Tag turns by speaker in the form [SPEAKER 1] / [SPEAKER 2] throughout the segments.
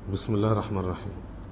[SPEAKER 1] بسم الله الرحمن الرحيم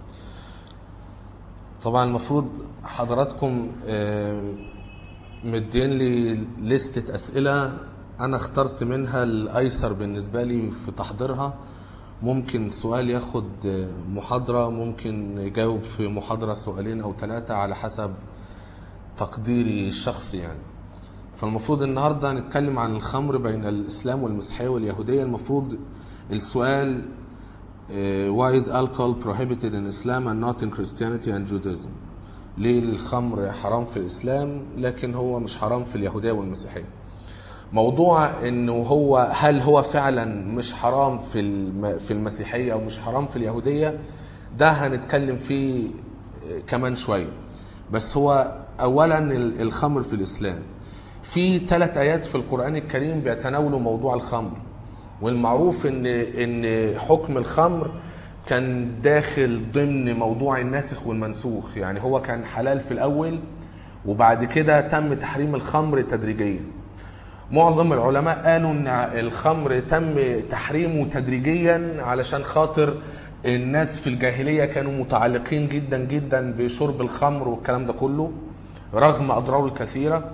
[SPEAKER 1] طبعا المفروض حضراتكم آه، مدين لي لستة أسئلة أنا اخترت منها الأيسر بالنسبة لي في تحضيرها ممكن سؤال ياخد آه، محاضرة ممكن يجاوب في محاضرة سؤالين أو ثلاثة على حسب تقديري الشخصي يعني فالمفروض النهارده هنتكلم عن الخمر بين الاسلام والمسيحيه واليهوديه المفروض السؤال آه، why is alcohol prohibited in Islam and not in Christianity and Judaism ليه الخمر حرام في الاسلام لكن هو مش حرام في اليهوديه والمسيحيه موضوع انه هو هل هو فعلا مش حرام في الم- في المسيحيه او مش حرام في اليهوديه ده هنتكلم فيه آه، كمان شويه بس هو اولا ال- الخمر في الاسلام في ثلاث ايات في القران الكريم بيتناولوا موضوع الخمر والمعروف ان ان حكم الخمر كان داخل ضمن موضوع الناسخ والمنسوخ يعني هو كان حلال في الاول وبعد كده تم تحريم الخمر تدريجيا معظم العلماء قالوا ان الخمر تم تحريمه تدريجيا علشان خاطر الناس في الجاهليه كانوا متعلقين جدا جدا بشرب الخمر والكلام ده كله رغم اضراره الكثيره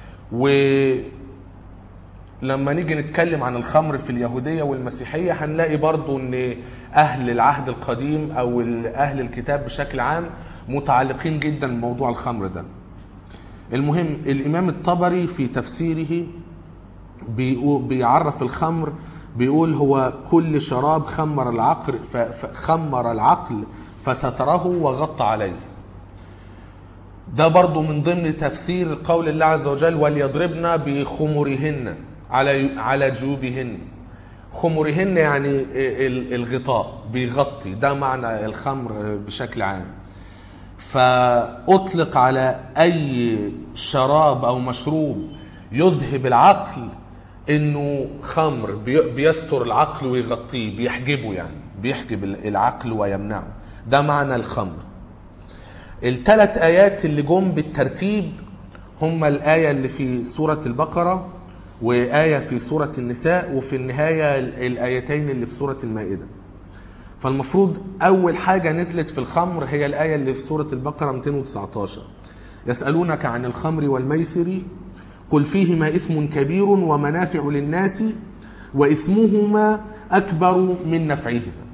[SPEAKER 1] ولما نيجي نتكلم عن الخمر في اليهوديه والمسيحيه هنلاقي برضو ان اهل العهد القديم او اهل الكتاب بشكل عام متعلقين جدا بموضوع الخمر ده المهم الامام الطبري في تفسيره بيقو- بيعرف الخمر بيقول هو كل شراب خمر العقل ف- ف- خمر العقل فستره وغطى عليه ده برضو من ضمن تفسير قول الله عز وجل وليضربن بخمرهن على على جيوبهن خمرهن يعني ال- الغطاء بيغطي ده معنى الخمر بشكل عام فأطلق على أي شراب أو مشروب يذهب العقل إنه خمر بي- بيستر العقل ويغطيه بيحجبه يعني بيحجب العقل ويمنعه ده معنى الخمر الثلاث آيات اللي جم بالترتيب هما الآية اللي في سورة البقرة وآية في سورة النساء وفي النهاية الآيتين اللي في سورة المائدة فالمفروض أول حاجة نزلت في الخمر هي الآية اللي في سورة البقرة 219 يسألونك عن الخمر والميسر قل فيهما إثم كبير ومنافع للناس وإثمهما أكبر من نفعهما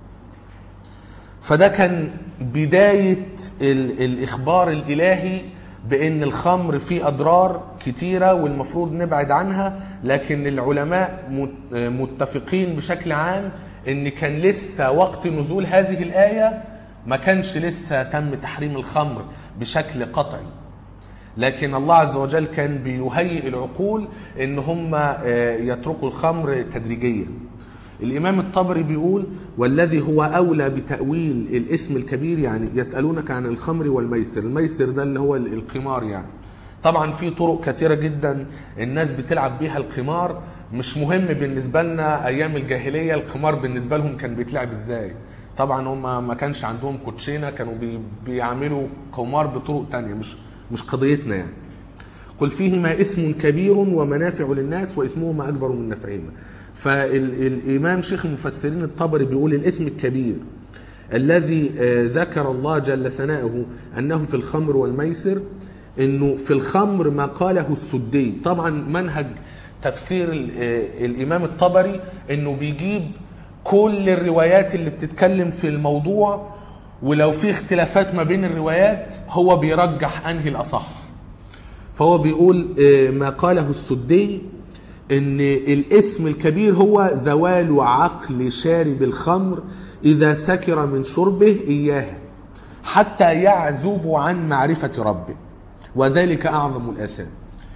[SPEAKER 1] فده كان بداية ال- الإخبار الإلهي بأن الخمر فيه أضرار كتيرة والمفروض نبعد عنها لكن العلماء مت- متفقين بشكل عام أن كان لسه وقت نزول هذه الآية ما كانش لسه تم تحريم الخمر بشكل قطعي لكن الله عز وجل كان بيهيئ العقول ان هم آه، يتركوا الخمر تدريجيا الامام الطبري بيقول والذي هو اولى بتاويل الاثم الكبير يعني يسالونك عن الخمر والميسر الميسر ده اللي هو القمار يعني طبعا في طرق كثيرة جدا الناس بتلعب بيها القمار مش مهم بالنسبة لنا أيام الجاهلية القمار بالنسبة لهم كان بيتلعب إزاي طبعا هم ما كانش عندهم كوتشينة كانوا بي بيعملوا قمار بطرق تانية مش مش قضيتنا يعني قل فيهما إثم كبير ومنافع للناس وإثمهما أكبر من نفعهما فالإمام شيخ المفسرين الطبري بيقول الإثم الكبير الذي آه، ذكر الله جل ثناؤه أنه في الخمر والميسر أنه في الخمر ما قاله السدي طبعا منهج تفسير ال- آه، الإمام الطبري أنه بيجيب كل الروايات اللي بتتكلم في الموضوع ولو في اختلافات ما بين الروايات هو بيرجح أنهي الأصح فهو بيقول آه، ما قاله السدي ان الاثم الكبير هو زوال عقل شارب الخمر اذا سكر من شربه اياها حتى يعزب عن معرفه ربه وذلك اعظم الاثام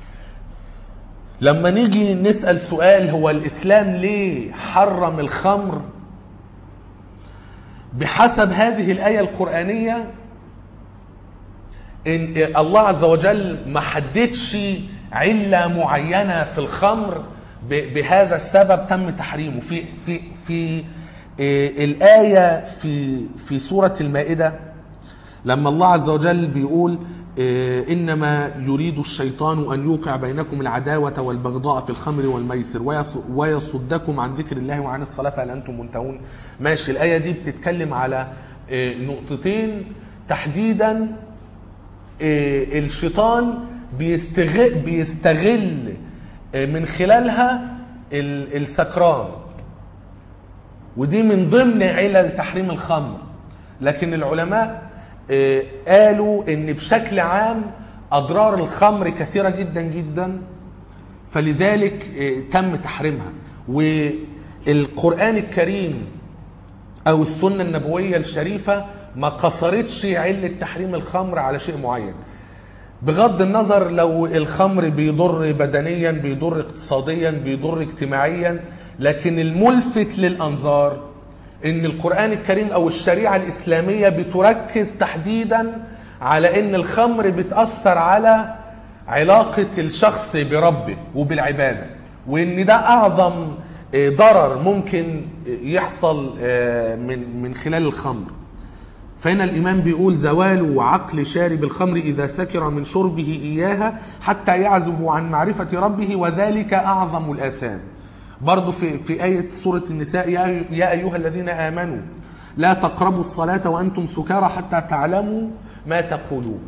[SPEAKER 1] لما نيجي نسال سؤال هو الاسلام ليه حرم الخمر بحسب هذه الايه القرانيه ان الله عز وجل ما حددش عله معينه في الخمر ب- بهذا السبب تم تحريمه في في في آه، الايه في في سوره المائده لما الله عز وجل بيقول آه، انما يريد الشيطان ان يوقع بينكم العداوه والبغضاء في الخمر والميسر ويص- ويصدكم عن ذكر الله وعن الصلاه فهل انتم منتهون ماشي الايه دي بتتكلم على آه، نقطتين تحديدا آه، الشيطان بيستغل بيستغل آه، من خلالها ال- السكران ودي من ضمن علل تحريم الخمر لكن العلماء آه، قالوا ان بشكل عام اضرار الخمر كثيره جدا جدا فلذلك آه، تم تحريمها والقران الكريم او السنه النبويه الشريفه ما قصرتش عله تحريم الخمر على شيء معين بغض النظر لو الخمر بيضر بدنيا بيضر اقتصاديا بيضر اجتماعيا لكن الملفت للانظار ان القران الكريم او الشريعه الاسلاميه بتركز تحديدا على ان الخمر بتاثر على علاقه الشخص بربه وبالعباده وان ده اعظم آه، ضرر ممكن يحصل آه، من من خلال الخمر فهنا الإمام بيقول زوال عقل شارب الخمر إذا سكر من شربه إياها حتى يعزب عن معرفة ربه وذلك أعظم الآثام برضو في, في آية سورة النساء يا, يا أيها الذين آمنوا لا تقربوا الصلاة وأنتم سكارى حتى تعلموا ما تقولون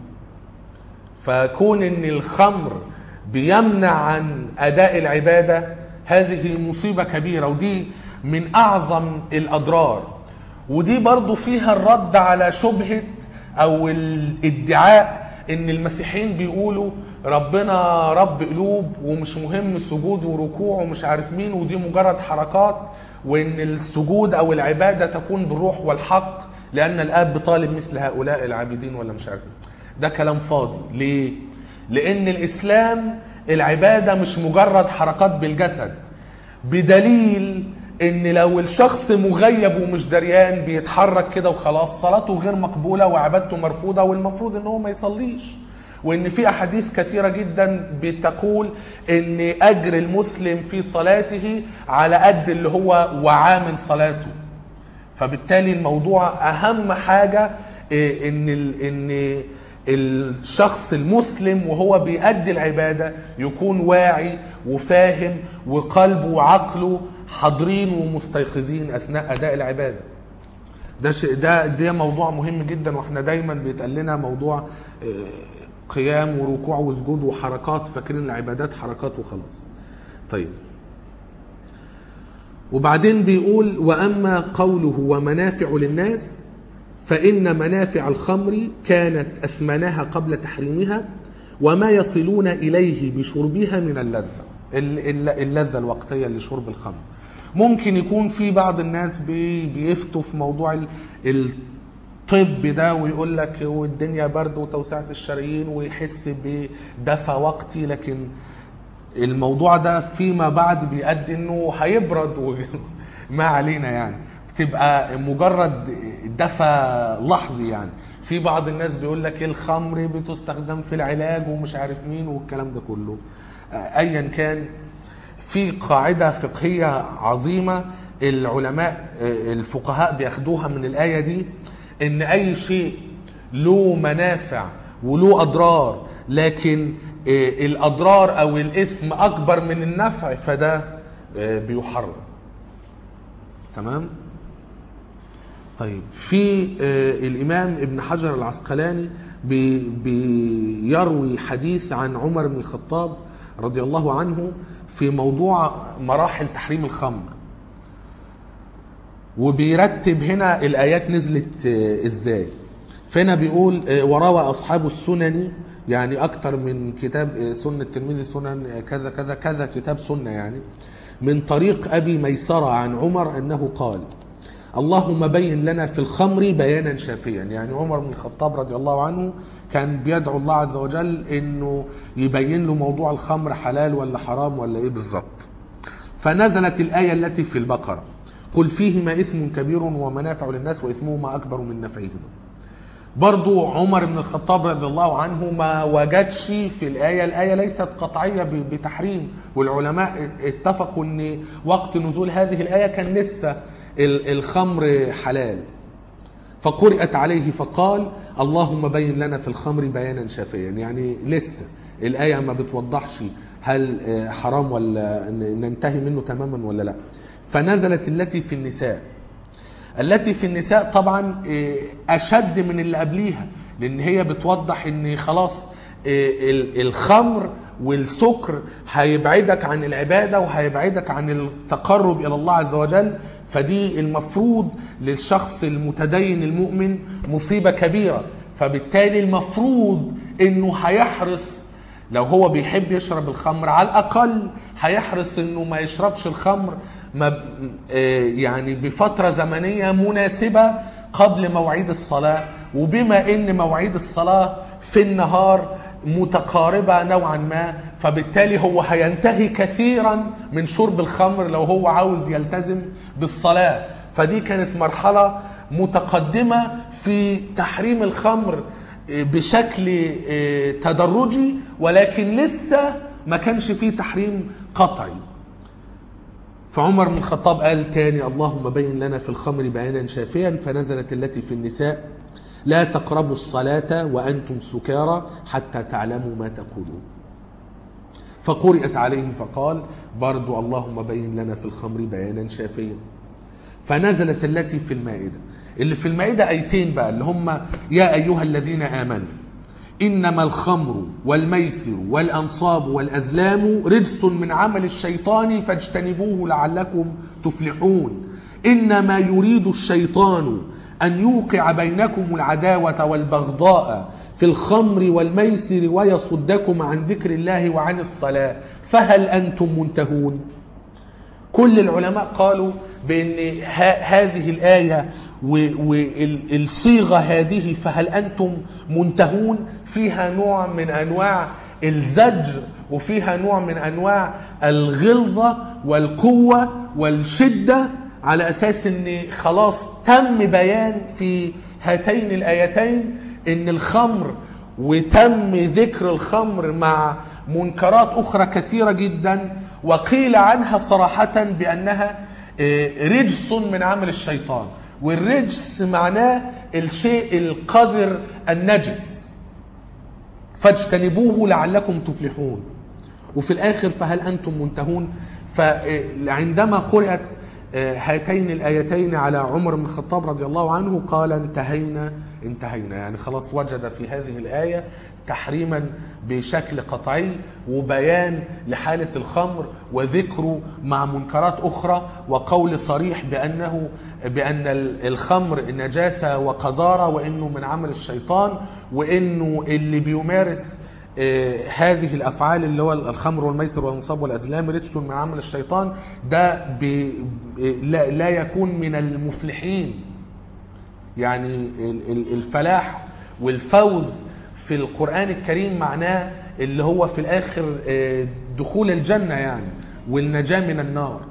[SPEAKER 1] فكون ان الخمر بيمنع عن اداء العباده هذه مصيبه كبيره ودي من اعظم الاضرار ودي برضو فيها الرد على شبهه او الادعاء ان المسيحيين بيقولوا ربنا رب قلوب ومش مهم سجود وركوع ومش عارف مين ودي مجرد حركات وان السجود او العباده تكون بالروح والحق لان الاب طالب مثل هؤلاء العابدين ولا مش عارف ده كلام فاضي ليه لان الاسلام العباده مش مجرد حركات بالجسد بدليل ان لو الشخص مغيب ومش دريان بيتحرك كده وخلاص صلاته غير مقبوله وعبادته مرفوضه والمفروض ان هو ما يصليش وان في احاديث كثيره جدا بتقول ان اجر المسلم في صلاته على قد اللي هو وعاه من صلاته فبالتالي الموضوع اهم حاجه إيه، ان ال- ان الشخص المسلم وهو بيأدي العباده يكون واعي وفاهم وقلبه وعقله حاضرين ومستيقظين اثناء اداء العباده. ده شيء ده ده موضوع مهم جدا واحنا دايما بيتقال لنا موضوع آه، قيام وركوع وسجود وحركات فاكرين العبادات حركات وخلاص. طيب وبعدين بيقول واما قوله ومنافع للناس فان منافع الخمر كانت اثمنها قبل تحريمها وما يصلون اليه بشربها من اللذه ال- ال- اللذه الوقتيه لشرب الخمر ممكن يكون في بعض الناس بي- بيفتوا في موضوع ال- الطب ده ويقول لك والدنيا برد وتوسعه الشرايين ويحس بدفى وقتي لكن الموضوع ده فيما بعد بيؤدي انه هيبرد و... ما علينا يعني بتبقى مجرد دفى لحظي يعني في بعض الناس بيقول لك الخمر بتستخدم في العلاج ومش عارف مين والكلام ده كله آه، ايا كان في قاعده فقهيه عظيمه العلماء آه، الفقهاء بياخدوها من الايه دي ان اي شيء له منافع وله اضرار لكن آه، الاضرار او الاثم اكبر من النفع فده آه، بيحرم تمام طيب في آه، الامام ابن حجر العسقلاني بي- بيروي حديث عن عمر بن الخطاب رضي الله عنه في موضوع مراحل تحريم الخمر وبيرتب هنا الايات نزلت آه، ازاي فهنا بيقول آه، وروى اصحاب السنن يعني اكتر من كتاب آه، سنه الترمذي سنن آه، كذا كذا كذا كتاب سنه يعني من طريق ابي ميسره عن عمر انه قال اللهم بين لنا في الخمر بيانا شافيا يعني عمر بن الخطاب رضي الله عنه كان بيدعو الله عز وجل انه يبين له موضوع الخمر حلال ولا حرام ولا ايه بالظبط فنزلت الآية التي في البقرة قل فيهما إثم كبير ومنافع للناس وإثمهما أكبر من نفعهما برضو عمر بن الخطاب رضي الله عنه ما وجدش في الآية الآية ليست قطعية ب- بتحريم والعلماء اتفقوا أن وقت نزول هذه الآية كان لسه ال- الخمر حلال فقرأت عليه فقال اللهم بين لنا في الخمر بيانا شافيا يعني لسه الآية ما بتوضحش هل آه، حرام ولا ن- ننتهي منه تماما ولا لا فنزلت التي في النساء التي في النساء طبعا آه، أشد من اللي قبليها لأن هي بتوضح أن خلاص آه، ال- الخمر والسكر هيبعدك عن العبادة وهيبعدك عن التقرب إلى الله عز وجل فدي المفروض للشخص المتدين المؤمن مصيبة كبيرة فبالتالي المفروض انه هيحرص لو هو بيحب يشرب الخمر على الاقل هيحرص انه ما يشربش الخمر ما آه، يعني بفتره زمنيه مناسبه قبل مواعيد الصلاه وبما ان مواعيد الصلاه في النهار متقاربه نوعا ما فبالتالي هو هينتهي كثيرا من شرب الخمر لو هو عاوز يلتزم بالصلاه فدي كانت مرحله متقدمه في تحريم الخمر بشكل آه، تدرجي ولكن لسه ما كانش فيه تحريم قطعي فعمر بن الخطاب قال تاني اللهم بين لنا في الخمر بيانا شافيا فنزلت التي في النساء لا تقربوا الصلاة وأنتم سكارى حتى تعلموا ما تقولون فقرئت عليه فقال برضو اللهم بين لنا في الخمر بيانا شافيا فنزلت التي في المائدة اللي في المائدة أيتين بقى اللي هم يا أيها الذين آمنوا إنما الخمر والميسر والأنصاب والأزلام رجس من عمل الشيطان فاجتنبوه لعلكم تفلحون إنما يريد الشيطان أن يوقع بينكم العداوة والبغضاء في الخمر والميسر ويصدكم عن ذكر الله وعن الصلاة فهل أنتم منتهون كل العلماء قالوا بأن ه- هذه الآية والصيغة هذه فهل أنتم منتهون فيها نوع من أنواع الزجر وفيها نوع من أنواع الغلظة والقوة والشدة على أساس أن خلاص تم بيان في هاتين الآيتين أن الخمر وتم ذكر الخمر مع منكرات أخرى كثيرة جدا وقيل عنها صراحة بأنها آه، رجس من عمل الشيطان والرجس معناه الشيء القذر النجس فاجتنبوه لعلكم تفلحون وفي الآخر فهل أنتم منتهون فعندما قرأت آه، هاتين الآيتين على عمر بن الخطاب رضي الله عنه قال انتهينا انتهينا يعني خلاص وجد في هذه الآية تحريما بشكل قطعي وبيان لحالة الخمر وذكره مع منكرات أخرى وقول صريح بأنه بأن الخمر نجاسة وقذارة وإنه من عمل الشيطان وإنه اللي بيمارس آه، هذه الافعال اللي هو الخمر والميسر والانصاب والازلام رجس من عمل الشيطان ده بي لا, لا يكون من المفلحين يعني ال- ال- الفلاح والفوز في القران الكريم معناه اللي هو في الاخر آه، دخول الجنه يعني والنجاه من النار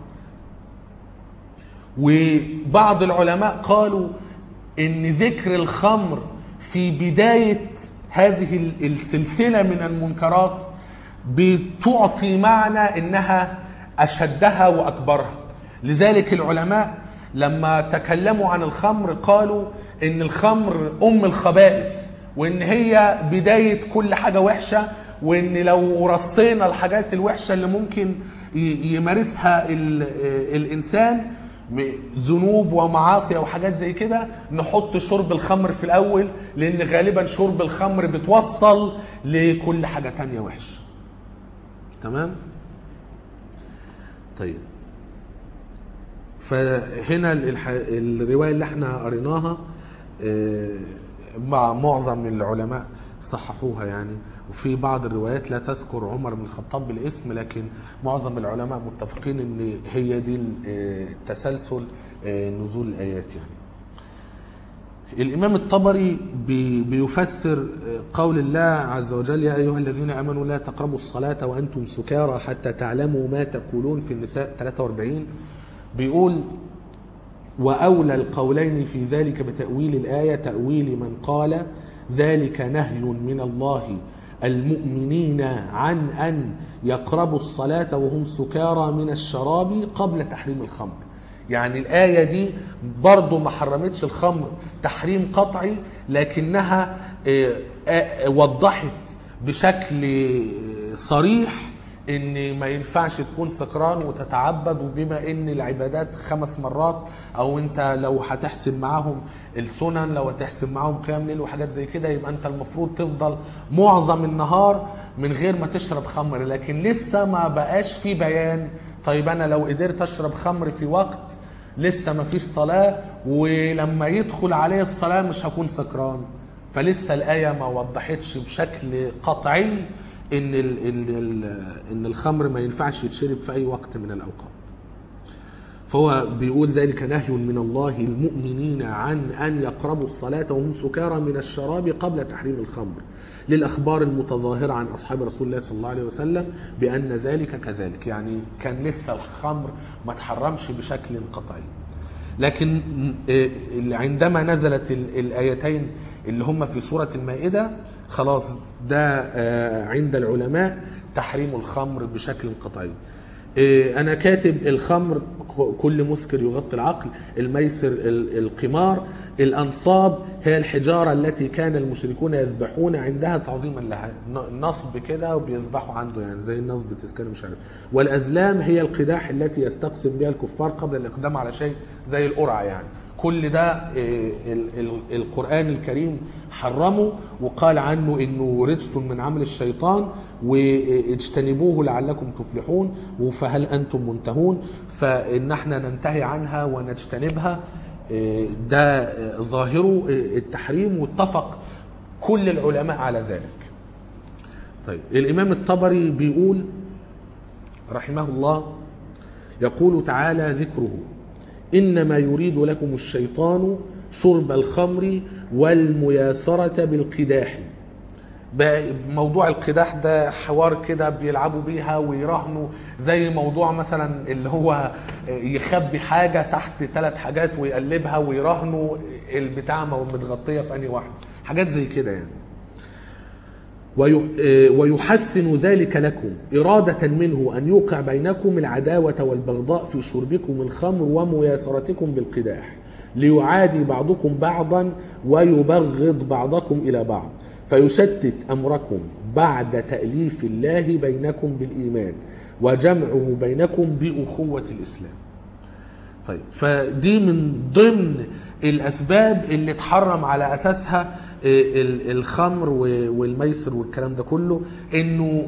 [SPEAKER 1] وبعض العلماء قالوا ان ذكر الخمر في بدايه هذه ال- السلسله من المنكرات بتعطي معنى انها اشدها واكبرها لذلك العلماء لما تكلموا عن الخمر قالوا ان الخمر ام الخبائث وان هي بدايه كل حاجه وحشه وان لو رصينا الحاجات الوحشه اللي ممكن ي- يمارسها ال- الانسان م- ذنوب ومعاصي او حاجات زي كده نحط شرب الخمر في الاول لان غالبا شرب الخمر بتوصل لكل حاجه تانية وحشه تمام طيب فهنا الح- الروايه اللي احنا قريناها آه، مع معظم العلماء صححوها يعني وفي بعض الروايات لا تذكر عمر بن الخطاب بالاسم لكن معظم العلماء متفقين ان هي دي آه، تسلسل آه، نزول الايات يعني الإمام الطبري بي- بيفسر قول الله عز وجل يا أيها الذين آمنوا لا تقربوا الصلاة وأنتم سكارى حتى تعلموا ما تقولون في النساء 43 بيقول وأولى القولين في ذلك بتأويل الآية تأويل من قال ذلك نهي من الله المؤمنين عن أن يقربوا الصلاة وهم سكارى من الشراب قبل تحريم الخمر يعني الآية دي برضو ما حرمتش الخمر تحريم قطعي لكنها آه، آه، وضحت بشكل صريح ان ما ينفعش تكون سكران وتتعبد وبما ان العبادات خمس مرات او انت لو هتحسب معاهم السنن لو هتحسب معاهم قيام ليل وحاجات زي كده يبقى انت المفروض تفضل معظم النهار من غير ما تشرب خمر لكن لسه ما بقاش في بيان طيب انا لو قدرت اشرب خمر في وقت لسه ما فيش صلاة ولما يدخل عليه الصلاة مش هكون سكران فلسه الآية ما وضحتش بشكل قطعي إن ال ال ال إن الخمر ما ينفعش يتشرب في أي وقت من الأوقات. فهو بيقول ذلك نهي من الله المؤمنين عن أن يقربوا الصلاة وهم سكارى من الشراب قبل تحريم الخمر للأخبار المتظاهرة عن أصحاب رسول الله صلى الله عليه وسلم بأن ذلك كذلك يعني كان لسه الخمر ما تحرمش بشكل قطعي لكن آه، عندما نزلت ال- الآيتين اللي هم في سورة المائدة خلاص ده آه، عند العلماء تحريم الخمر بشكل قطعي إيه، انا كاتب الخمر ك- كل مسكر يغطي العقل الميسر ال- القمار الانصاب هي الحجاره التي كان المشركون يذبحون عندها تعظيما لها ن- نصب كده وبيذبحوا عنده يعني زي النصب تذكر مش عارف والازلام هي القداح التي يستقسم بها الكفار قبل الاقدام على شيء زي القرعه يعني كل ده إيه، ال- ال- القرآن الكريم حرمه وقال عنه انه رجس من عمل الشيطان واجتنبوه لعلكم تفلحون فهل انتم منتهون فان احنا ننتهي عنها ونجتنبها إيه، ده إيه، ظاهره إيه، التحريم واتفق كل العلماء على ذلك طيب الامام الطبري بيقول رحمه الله يقول تعالى ذكره انما يريد لكم الشيطان شرب الخمر والمياسره بالقداح بقى موضوع القداح ده حوار كده بيلعبوا بيها ويراهنوا زي موضوع مثلا اللي هو يخبي حاجه تحت ثلاث حاجات ويقلبها ويراهنوا البتاع متغطيه في انهي واحده حاجات زي كده يعني وي- ويحسن ذلك لكم إرادة منه أن يوقع بينكم العداوة والبغضاء في شربكم الخمر ومياسرتكم بالقداح ليعادي بعضكم بعضا ويبغض بعضكم إلى بعض فيشتت أمركم بعد تأليف الله بينكم بالإيمان وجمعه بينكم بأخوة الإسلام طيب فدي من ضمن الاسباب اللي اتحرم على اساسها ال- الخمر و- والميسر والكلام ده كله انه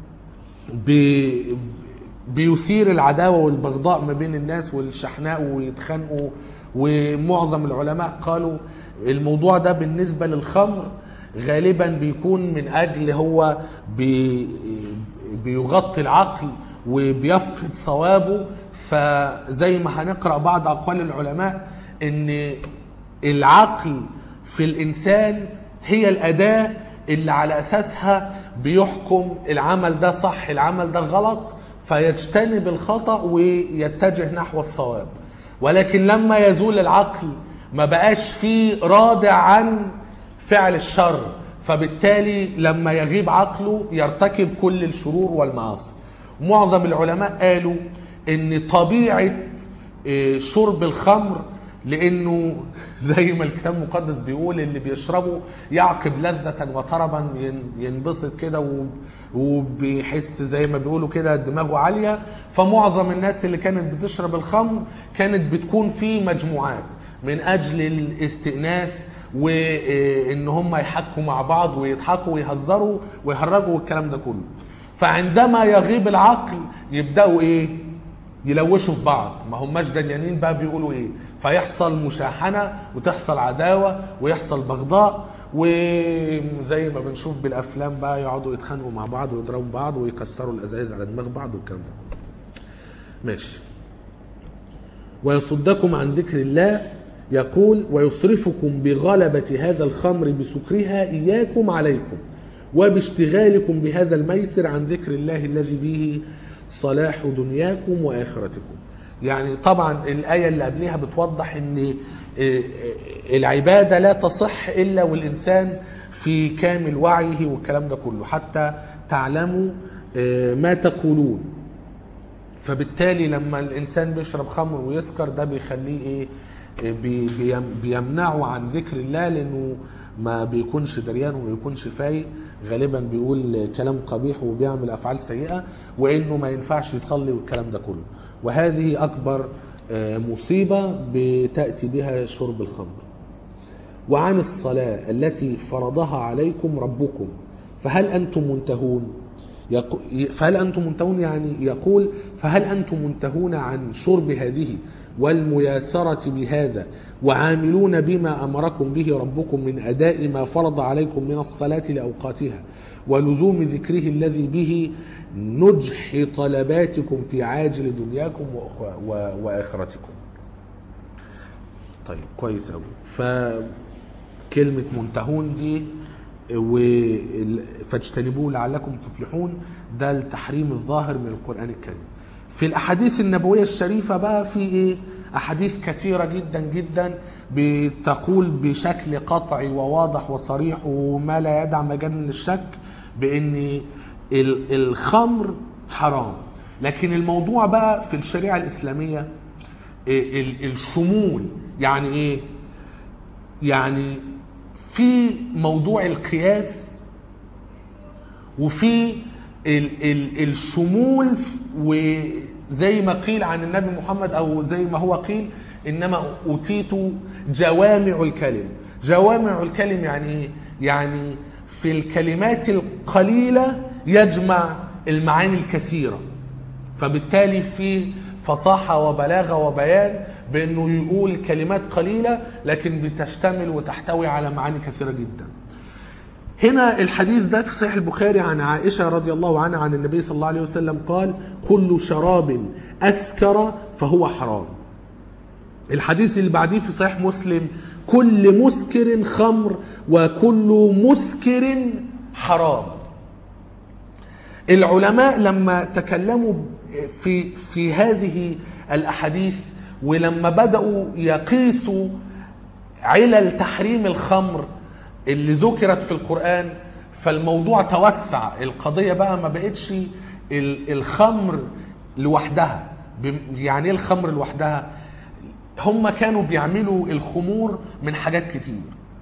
[SPEAKER 1] بي بيثير العداوه والبغضاء ما بين الناس والشحناء ويتخانقوا ومعظم العلماء قالوا الموضوع ده بالنسبه للخمر غالبا بيكون من اجل هو بي بيغطي العقل وبيفقد صوابه فزي ما هنقرا بعض اقوال العلماء ان العقل في الانسان هي الاداه اللي على اساسها بيحكم العمل ده صح العمل ده غلط فيجتنب الخطا ويتجه نحو الصواب ولكن لما يزول العقل ما بقاش فيه رادع عن فعل الشر فبالتالي لما يغيب عقله يرتكب كل الشرور والمعاصي معظم العلماء قالوا ان طبيعه آه، شرب الخمر لانه زي ما الكتاب المقدس بيقول اللي بيشربه يعقب لذة وطربا ين- ينبسط كده و- وبيحس زي ما بيقولوا كده دماغه عالية فمعظم الناس اللي كانت بتشرب الخمر كانت بتكون في مجموعات من اجل الاستئناس وان هم يحكوا مع بعض ويضحكوا ويهزروا ويهرجوا والكلام ده كله فعندما يغيب العقل يبداوا ايه يلوشوا في بعض ما هماش دليانين بقى بيقولوا ايه فيحصل مشاحنه وتحصل عداوه ويحصل بغضاء وزي ما بنشوف بالافلام بقى يقعدوا يتخانقوا مع بعض ويضربوا بعض ويكسروا الازايز على دماغ بعض والكلام ده ماشي ويصدكم عن ذكر الله يقول ويصرفكم بغلبة هذا الخمر بسكرها إياكم عليكم وباشتغالكم بهذا الميسر عن ذكر الله الذي به صلاح دنياكم وآخرتكم يعني طبعا الآية اللي قبلها بتوضح أن العبادة لا تصح إلا والإنسان في كامل وعيه والكلام ده كله حتى تعلموا ما تقولون فبالتالي لما الانسان بيشرب خمر ويسكر ده بيخليه ايه إيه بي بيم- بيمنعه عن ذكر الله لانه ما بيكونش دريان وما بيكونش فايق غالبا بيقول كلام قبيح وبيعمل افعال سيئه وانه ما ينفعش يصلي والكلام ده كله وهذه اكبر آه، مصيبه بتاتي بها شرب الخمر وعن الصلاة التي فرضها عليكم ربكم فهل أنتم منتهون يقو- فهل أنتم منتهون يعني يقول فهل أنتم منتهون عن شرب هذه والمياسرة بهذا وعاملون بما أمركم به ربكم من أداء ما فرض عليكم من الصلاة لأوقاتها ولزوم ذكره الذي به نجح طلباتكم في عاجل دنياكم وأخ- و- وآخرتكم طيب كويس قوي فكلمة منتهون دي و فاجتنبوه لعلكم تفلحون ده التحريم الظاهر من القرآن الكريم في الأحاديث النبوية الشريفة بقى في إيه أحاديث كثيرة جدا جدا بتقول بشكل قطعي وواضح وصريح وما لا يدع مجال للشك بأن ال- الخمر حرام لكن الموضوع بقى في الشريعة الإسلامية ال- الشمول يعني ايه يعني في موضوع القياس وفي ال ال الشمول وزي ما قيل عن النبي محمد او زي ما هو قيل انما اوتيت جوامع الكلم جوامع الكلم يعني ايه يعني في الكلمات القليله يجمع المعاني الكثيره فبالتالي في فصاحة وبلاغة وبيان بأنه يقول كلمات قليلة لكن بتشتمل وتحتوي على معاني كثيرة جدا هنا الحديث ده في صحيح البخاري عن عائشة رضي الله عنها عن النبي صلى الله عليه وسلم قال كل شراب أسكر فهو حرام الحديث اللي بعديه في صحيح مسلم كل مسكر خمر وكل مسكر حرام العلماء لما تكلموا في في هذه الاحاديث ولما بداوا يقيسوا علل تحريم الخمر اللي ذكرت في القران فالموضوع توسع القضيه بقى ما بقتش ال- الخمر لوحدها بم- يعني ايه الخمر لوحدها هم كانوا بيعملوا الخمور من حاجات كتير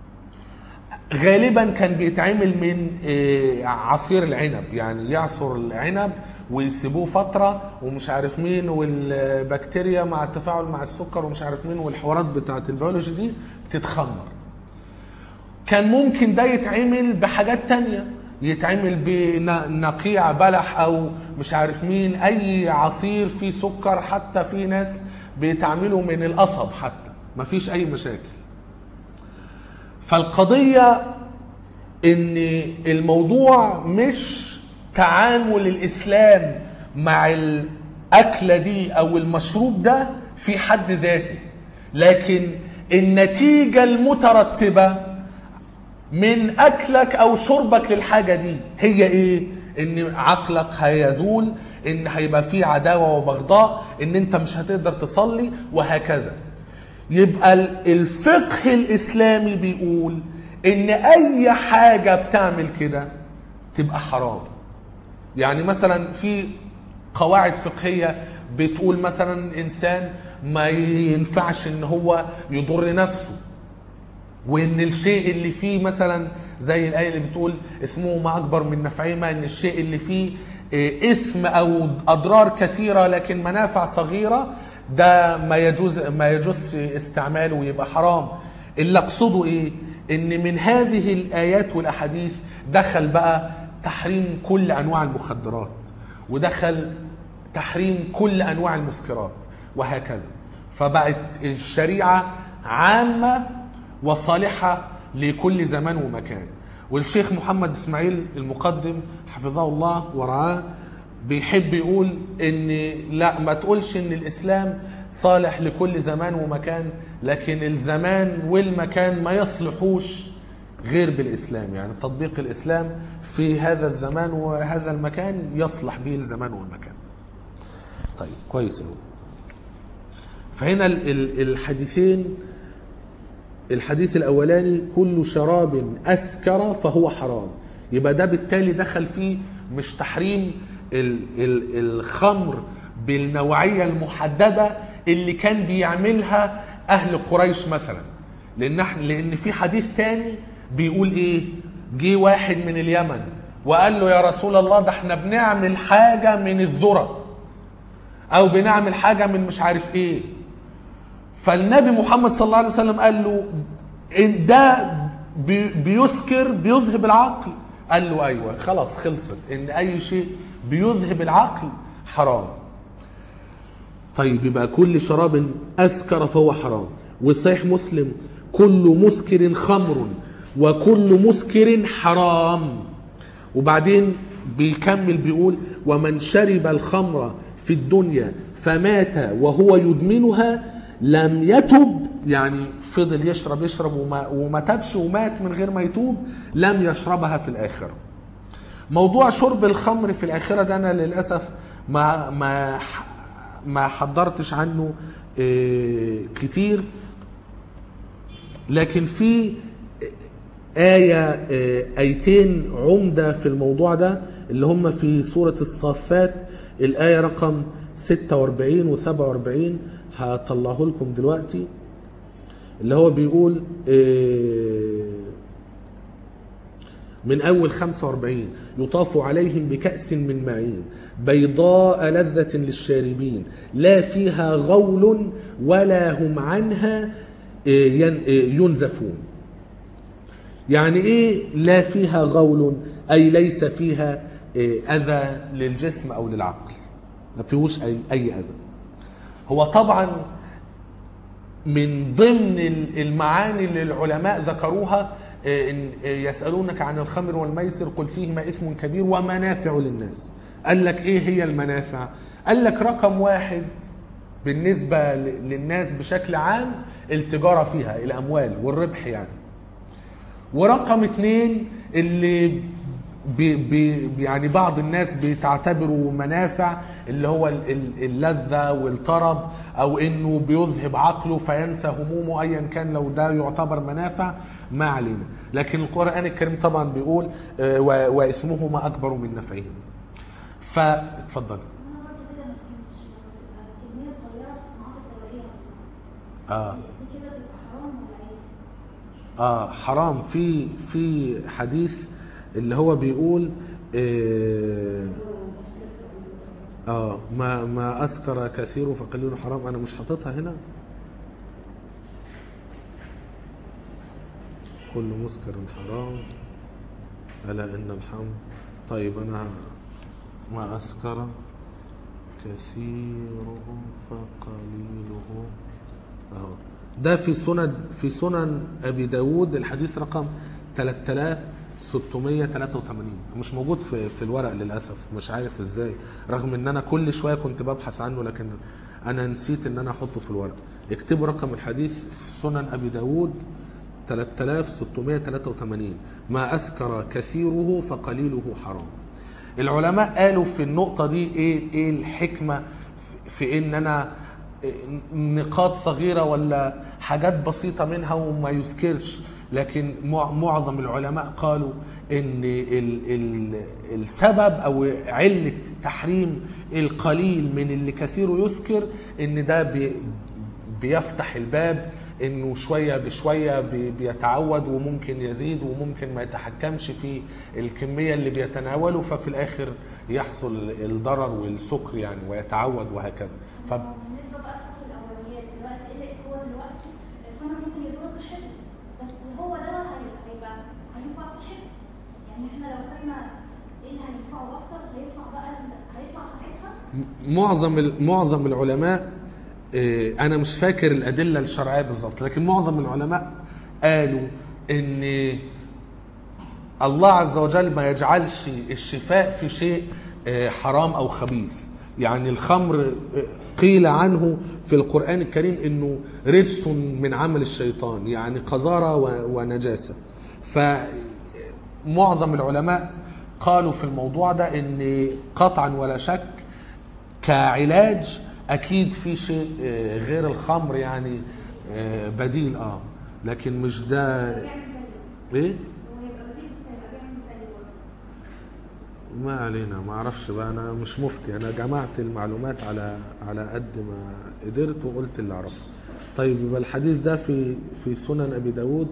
[SPEAKER 1] غالبا كان بيتعمل من آه، عصير العنب يعني يعصر العنب ويسيبوه فترة ومش عارف مين والبكتيريا مع التفاعل مع السكر ومش عارف مين والحوارات بتاعت البيولوجي دي تتخمر كان ممكن ده يتعمل بحاجات تانية يتعمل بنقيع بلح او مش عارف مين اي عصير فيه سكر حتى في ناس بيتعملوا من القصب حتى مفيش اي مشاكل فالقضية ان الموضوع مش تعامل الاسلام مع الاكلة دي او المشروب ده في حد ذاته لكن النتيجة المترتبة من اكلك او شربك للحاجة دي هي ايه ان عقلك هيزول ان هيبقى فيه عداوة وبغضاء ان انت مش هتقدر تصلي وهكذا يبقى الفقه الاسلامي بيقول ان اي حاجه بتعمل كده تبقى حرام يعني مثلا في قواعد فقهيه بتقول مثلا انسان ما ينفعش ان هو يضر نفسه وان الشيء اللي فيه مثلا زي الايه اللي بتقول اسمهما اكبر من نفعهما ان الشيء اللي فيه إيه، اثم او اضرار كثيره لكن منافع صغيره ده ما يجوز ما يجوز استعماله ويبقى حرام اللي اقصده ايه ان من هذه الايات والاحاديث دخل بقى تحريم كل انواع المخدرات ودخل تحريم كل انواع المسكرات وهكذا فبقت الشريعه عامه وصالحه لكل زمان ومكان والشيخ محمد اسماعيل المقدم حفظه الله ورعاه بيحب يقول ان لا ما تقولش ان الاسلام صالح لكل زمان ومكان لكن الزمان والمكان ما يصلحوش غير بالاسلام يعني تطبيق الاسلام في هذا الزمان وهذا المكان يصلح به الزمان والمكان طيب كويس قوي فهنا ال- ال- الحديثين الحديث الاولاني كل شراب اسكر فهو حرام يبقى ده بالتالي دخل فيه مش تحريم ال ال الخمر بالنوعيه المحدده اللي كان بيعملها اهل قريش مثلا لان احنا لان في حديث تاني بيقول ايه جه واحد من اليمن وقال له يا رسول الله ده احنا بنعمل حاجه من الذره او بنعمل حاجه من مش عارف ايه فالنبي محمد صلى الله عليه وسلم قال له إن ده بي- بيسكر بيذهب العقل قال له ايوه خلاص خلصت ان اي شيء بيذهب العقل حرام طيب يبقى كل شراب اسكر فهو حرام والصحيح مسلم كل مسكر خمر وكل مسكر حرام وبعدين بيكمل بيقول ومن شرب الخمر في الدنيا فمات وهو يدمنها لم يتب يعني فضل يشرب يشرب وما, وما تبش ومات من غير ما يتوب لم يشربها في الآخرة موضوع شرب الخمر في الآخرة ده أنا للأسف ما ما ما حضرتش عنه آه، كتير لكن في آية آه، آيتين عمدة في الموضوع ده اللي هم في سورة الصافات الآية رقم 46 و 47 هطلعه لكم دلوقتي اللي هو بيقول آه، من أول 45 يطاف عليهم بكأس من معين بيضاء لذة للشاربين لا فيها غول ولا هم عنها آه، ين- آه، ينزفون يعني ايه لا فيها غول اي ليس فيها آه، اذى للجسم او للعقل ما فيهوش اي اي اذى هو طبعا من ضمن المعاني اللي العلماء ذكروها آه، إن آه، يسألونك عن الخمر والميسر قل فيهما إثم كبير ومنافع للناس قال لك إيه هي المنافع قال لك رقم واحد بالنسبة ل- للناس بشكل عام التجارة فيها الأموال والربح يعني ورقم اتنين اللي بي بي يعني بعض الناس بتعتبره منافع اللي هو ال- ال- اللذة والطرب او انه بيذهب عقله فينسى همومه ايا كان لو ده يعتبر منافع ما علينا لكن القرآن الكريم طبعا بيقول آه، و- واثمهما اكبر من نفعهما فاتفضل
[SPEAKER 2] انا برضه كده ما فهمتش لما تبقى كميه صغيره في الصناعات الدوليه مثلا
[SPEAKER 1] اه
[SPEAKER 2] دي كده تبقى حرام ولا عادي؟
[SPEAKER 1] اه حرام في في حديث اللي هو بيقول آه, اه ما ما اسكر كثير فقليل حرام انا مش حاططها هنا كل مسكر حرام الا ان الحمد طيب انا ما اسكر كثيره فقليله اهو ده في سنن في سنن ابي داود الحديث رقم 3683 مش موجود في في الورق للاسف مش عارف ازاي رغم ان انا كل شويه كنت ببحث عنه لكن انا نسيت ان انا احطه في الورق اكتبوا رقم الحديث في سنن ابي داود 3683 ما اسكر كثيره فقليله حرام العلماء قالوا في النقطة دي ايه ايه الحكمة في ان انا نقاط صغيرة ولا حاجات بسيطة منها وما يذكرش لكن مع- معظم العلماء قالوا ان ال ال السبب او علة تحريم القليل من اللي كثيره يسكر ان ده بي بيفتح الباب انه شويه بشويه بي- بيتعود وممكن يزيد وممكن ما يتحكمش في الكميه اللي بيتناوله ففي الاخر يحصل الضرر والسكر يعني ويتعود وهكذا ف
[SPEAKER 2] بالنسبه بقى لخط الاولويات دلوقتي ايه هو دلوقتي الخمر ممكن يضر صحته بس هو ده هي- هيبقى هينفع صحته يعني احنا لو خدنا ايه اللي هينفعه اكتر هيطلع بقى ال- هيطلع ساعتها
[SPEAKER 1] معظم ال- معظم العلماء آه، انا مش فاكر الادله الشرعيه بالظبط لكن معظم العلماء قالوا ان الله عز وجل ما يجعلش الشفاء في شيء آه، حرام او خبيث يعني الخمر آه، قيل عنه في القرآن الكريم انه رجس من عمل الشيطان يعني قذارة و- ونجاسة فمعظم العلماء قالوا في الموضوع ده ان قطعا ولا شك كعلاج اكيد في شيء آه، غير الخمر يعني آه، بديل اه لكن مش ده
[SPEAKER 2] بيعمل زيه
[SPEAKER 1] ايه
[SPEAKER 2] هو هيبقى بديل بس هيبقى بيعمل زيه برضه
[SPEAKER 1] ما علينا ما اعرفش بقى انا مش مفتي انا جمعت المعلومات على على قد ما قدرت وقلت اللي اعرفه طيب يبقى الحديث ده في في سنن ابي داود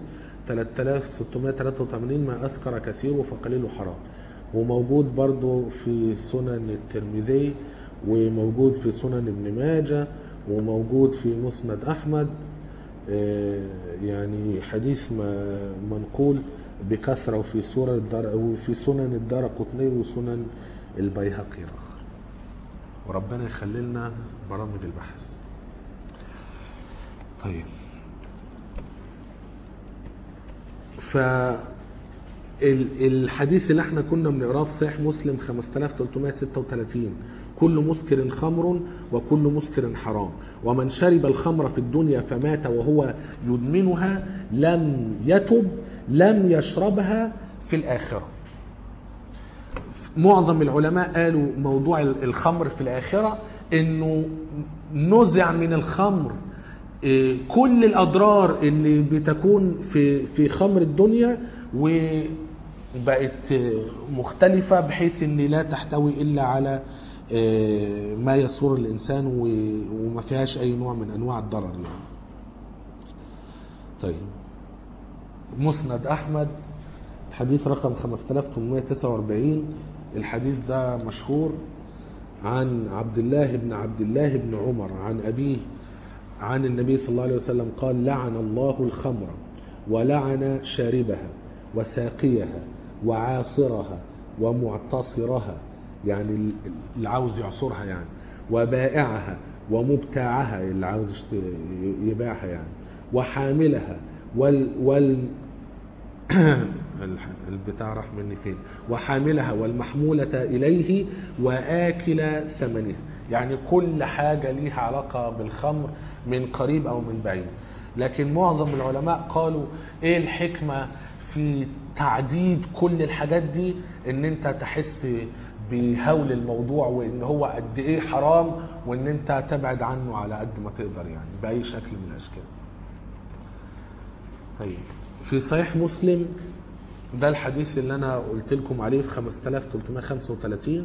[SPEAKER 1] 3683 ما اسكر كثيره فقليله حرام وموجود برضو في سنن الترمذي وموجود في سنن ابن ماجه وموجود في مسند احمد آه، يعني حديث ما منقول بكثرة وفي سورة الدار وفي سنن الدار قطني وسنن البيهقي آخر وربنا يخلي لنا برامج البحث طيب ف ال- الحديث اللي احنا كنا بنقراه في صحيح مسلم 5336 كل مسكر خمر وكل مسكر حرام ومن شرب الخمر في الدنيا فمات وهو يدمنها لم يتب لم يشربها في الآخرة معظم العلماء قالوا موضوع الخمر في الآخرة انه نزع من الخمر إيه، كل الأضرار اللي بتكون في في خمر الدنيا وبقت آه، مختلفة بحيث ان لا تحتوي إلا على آه، ما يسر الإنسان و- وما فيهاش أي نوع من أنواع الضرر يعني طيب مسند احمد الحديث رقم 5849 الحديث ده مشهور عن عبد الله بن عبد الله بن عمر عن ابيه عن النبي صلى الله عليه وسلم قال لعن الله الخمر ولعن شاربها وساقيها وعاصرها ومعتصرها يعني اللي عاوز يعصرها يعني وبائعها ومبتاعها اللي عاوز يشت- يبيعها يعني وحاملها وال وال الح- البتاع راح مني فين وحاملها والمحمولة إليه وآكل ثمنها يعني كل حاجة ليها علاقة بالخمر من قريب أو من بعيد لكن معظم العلماء قالوا إيه الحكمة في تعديد كل الحاجات دي ان انت تحس بهول الموضوع وان هو قد ايه حرام وان انت تبعد عنه على قد ما تقدر يعني باي شكل من الاشكال طيب في صحيح مسلم ده الحديث اللي انا قلت لكم عليه في 5335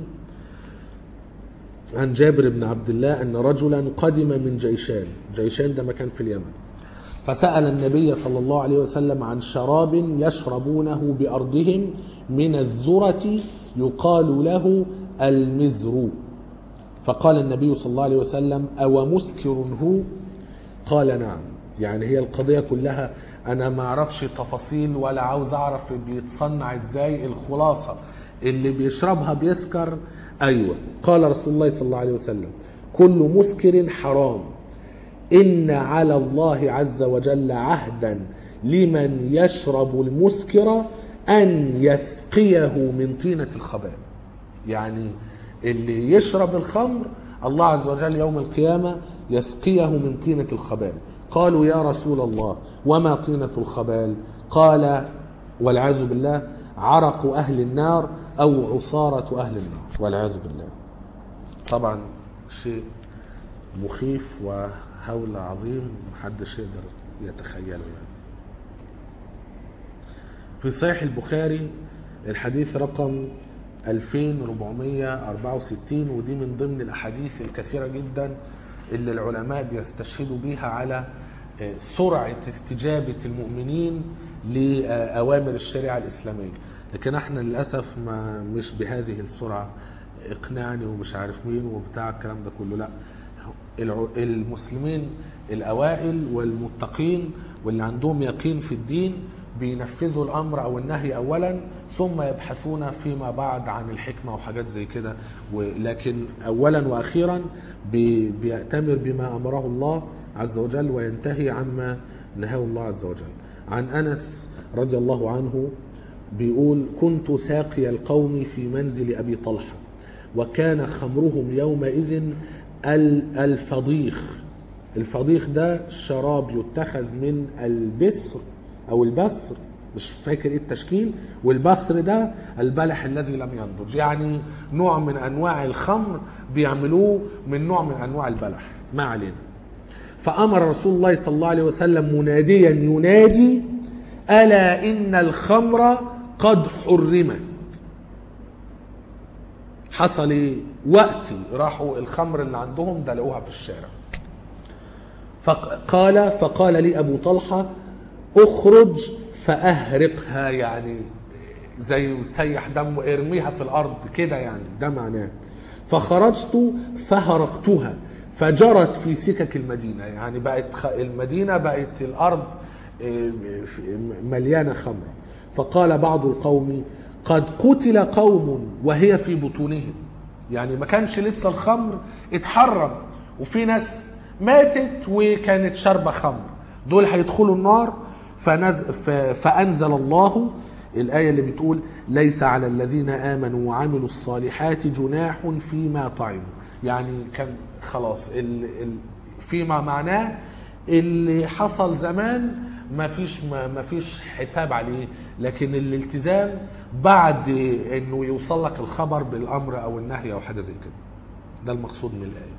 [SPEAKER 1] عن جابر بن عبد الله ان رجلا قدم من جيشان جيشان ده مكان في اليمن فسأل النبي صلى الله عليه وسلم عن شراب يشربونه بأرضهم من الذرة يقال له المزر فقال النبي صلى الله عليه وسلم أو مسكر هو قال نعم يعني هي القضية كلها أنا ما أعرفش تفاصيل ولا عاوز أعرف بيتصنع إزاي الخلاصة اللي بيشربها بيسكر أيوة قال رسول الله صلى الله عليه وسلم كل مسكر حرام إن على الله عز وجل عهدا لمن يشرب المسكر أن يسقيه من طينة الخبال يعني اللي يشرب الخمر الله عز وجل يوم القيامة يسقيه من طينة الخبال قالوا يا رسول الله وما طينة الخبال قال والعياذ بالله عرق أهل النار أو عصارة أهل النار والعياذ بالله طبعا شيء مخيف وهول عظيم محدش يقدر يتخيله يعني في صحيح البخاري الحديث رقم 2464 ودي من ضمن الاحاديث الكثيره جدا اللي العلماء بيستشهدوا بيها على سرعه استجابه المؤمنين لاوامر الشريعه الاسلاميه لكن احنا للاسف ما مش بهذه السرعه اقنعني ومش عارف مين وبتاع الكلام ده كله لا الع- المسلمين الاوائل والمتقين واللي عندهم يقين في الدين بينفذوا الامر او النهي اولا ثم يبحثون فيما بعد عن الحكمه وحاجات زي كده ولكن اولا واخيرا بي- بيأتمر بما امره الله عز وجل وينتهي عما نهاه الله عز وجل عن انس رضي الله عنه بيقول كنت ساقي القوم في منزل ابي طلحه وكان خمرهم يومئذ ال- الفضيخ الفضيخ ده شراب يتخذ من البسر او البسر مش فاكر ايه التشكيل والبصر ده البلح الذي لم ينضج يعني نوع من انواع الخمر بيعملوه من نوع من انواع البلح ما علينا فامر رسول الله صلى الله عليه وسلم مناديا ينادي الا ان الخمر قد حرمت حصل ايه وقت راحوا الخمر اللي عندهم دلقوها في الشارع فقال فقال لي ابو طلحه اخرج فاهرقها يعني زي سيح دم ارميها في الارض كده يعني ده معناه فخرجت فهرقتها فجرت في سكك المدينه يعني بقت خ- المدينه بقت الارض إيه، مليانه خمره فقال بعض القوم قد قتل قوم وهي في بطونهم يعني ما كانش لسه الخمر اتحرم وفي ناس ماتت وكانت شاربه خمر دول هيدخلوا النار فنز... ف... فانزل الله الايه اللي بتقول ليس على الذين امنوا وعملوا الصالحات جناح فيما طعموا يعني كان خلاص ال... ال... فيما معناه اللي حصل زمان ما فيش ما ما فيش حساب عليه لكن الالتزام بعد انه يوصل لك الخبر بالامر او النهي او حاجه زي كده ده المقصود من الايه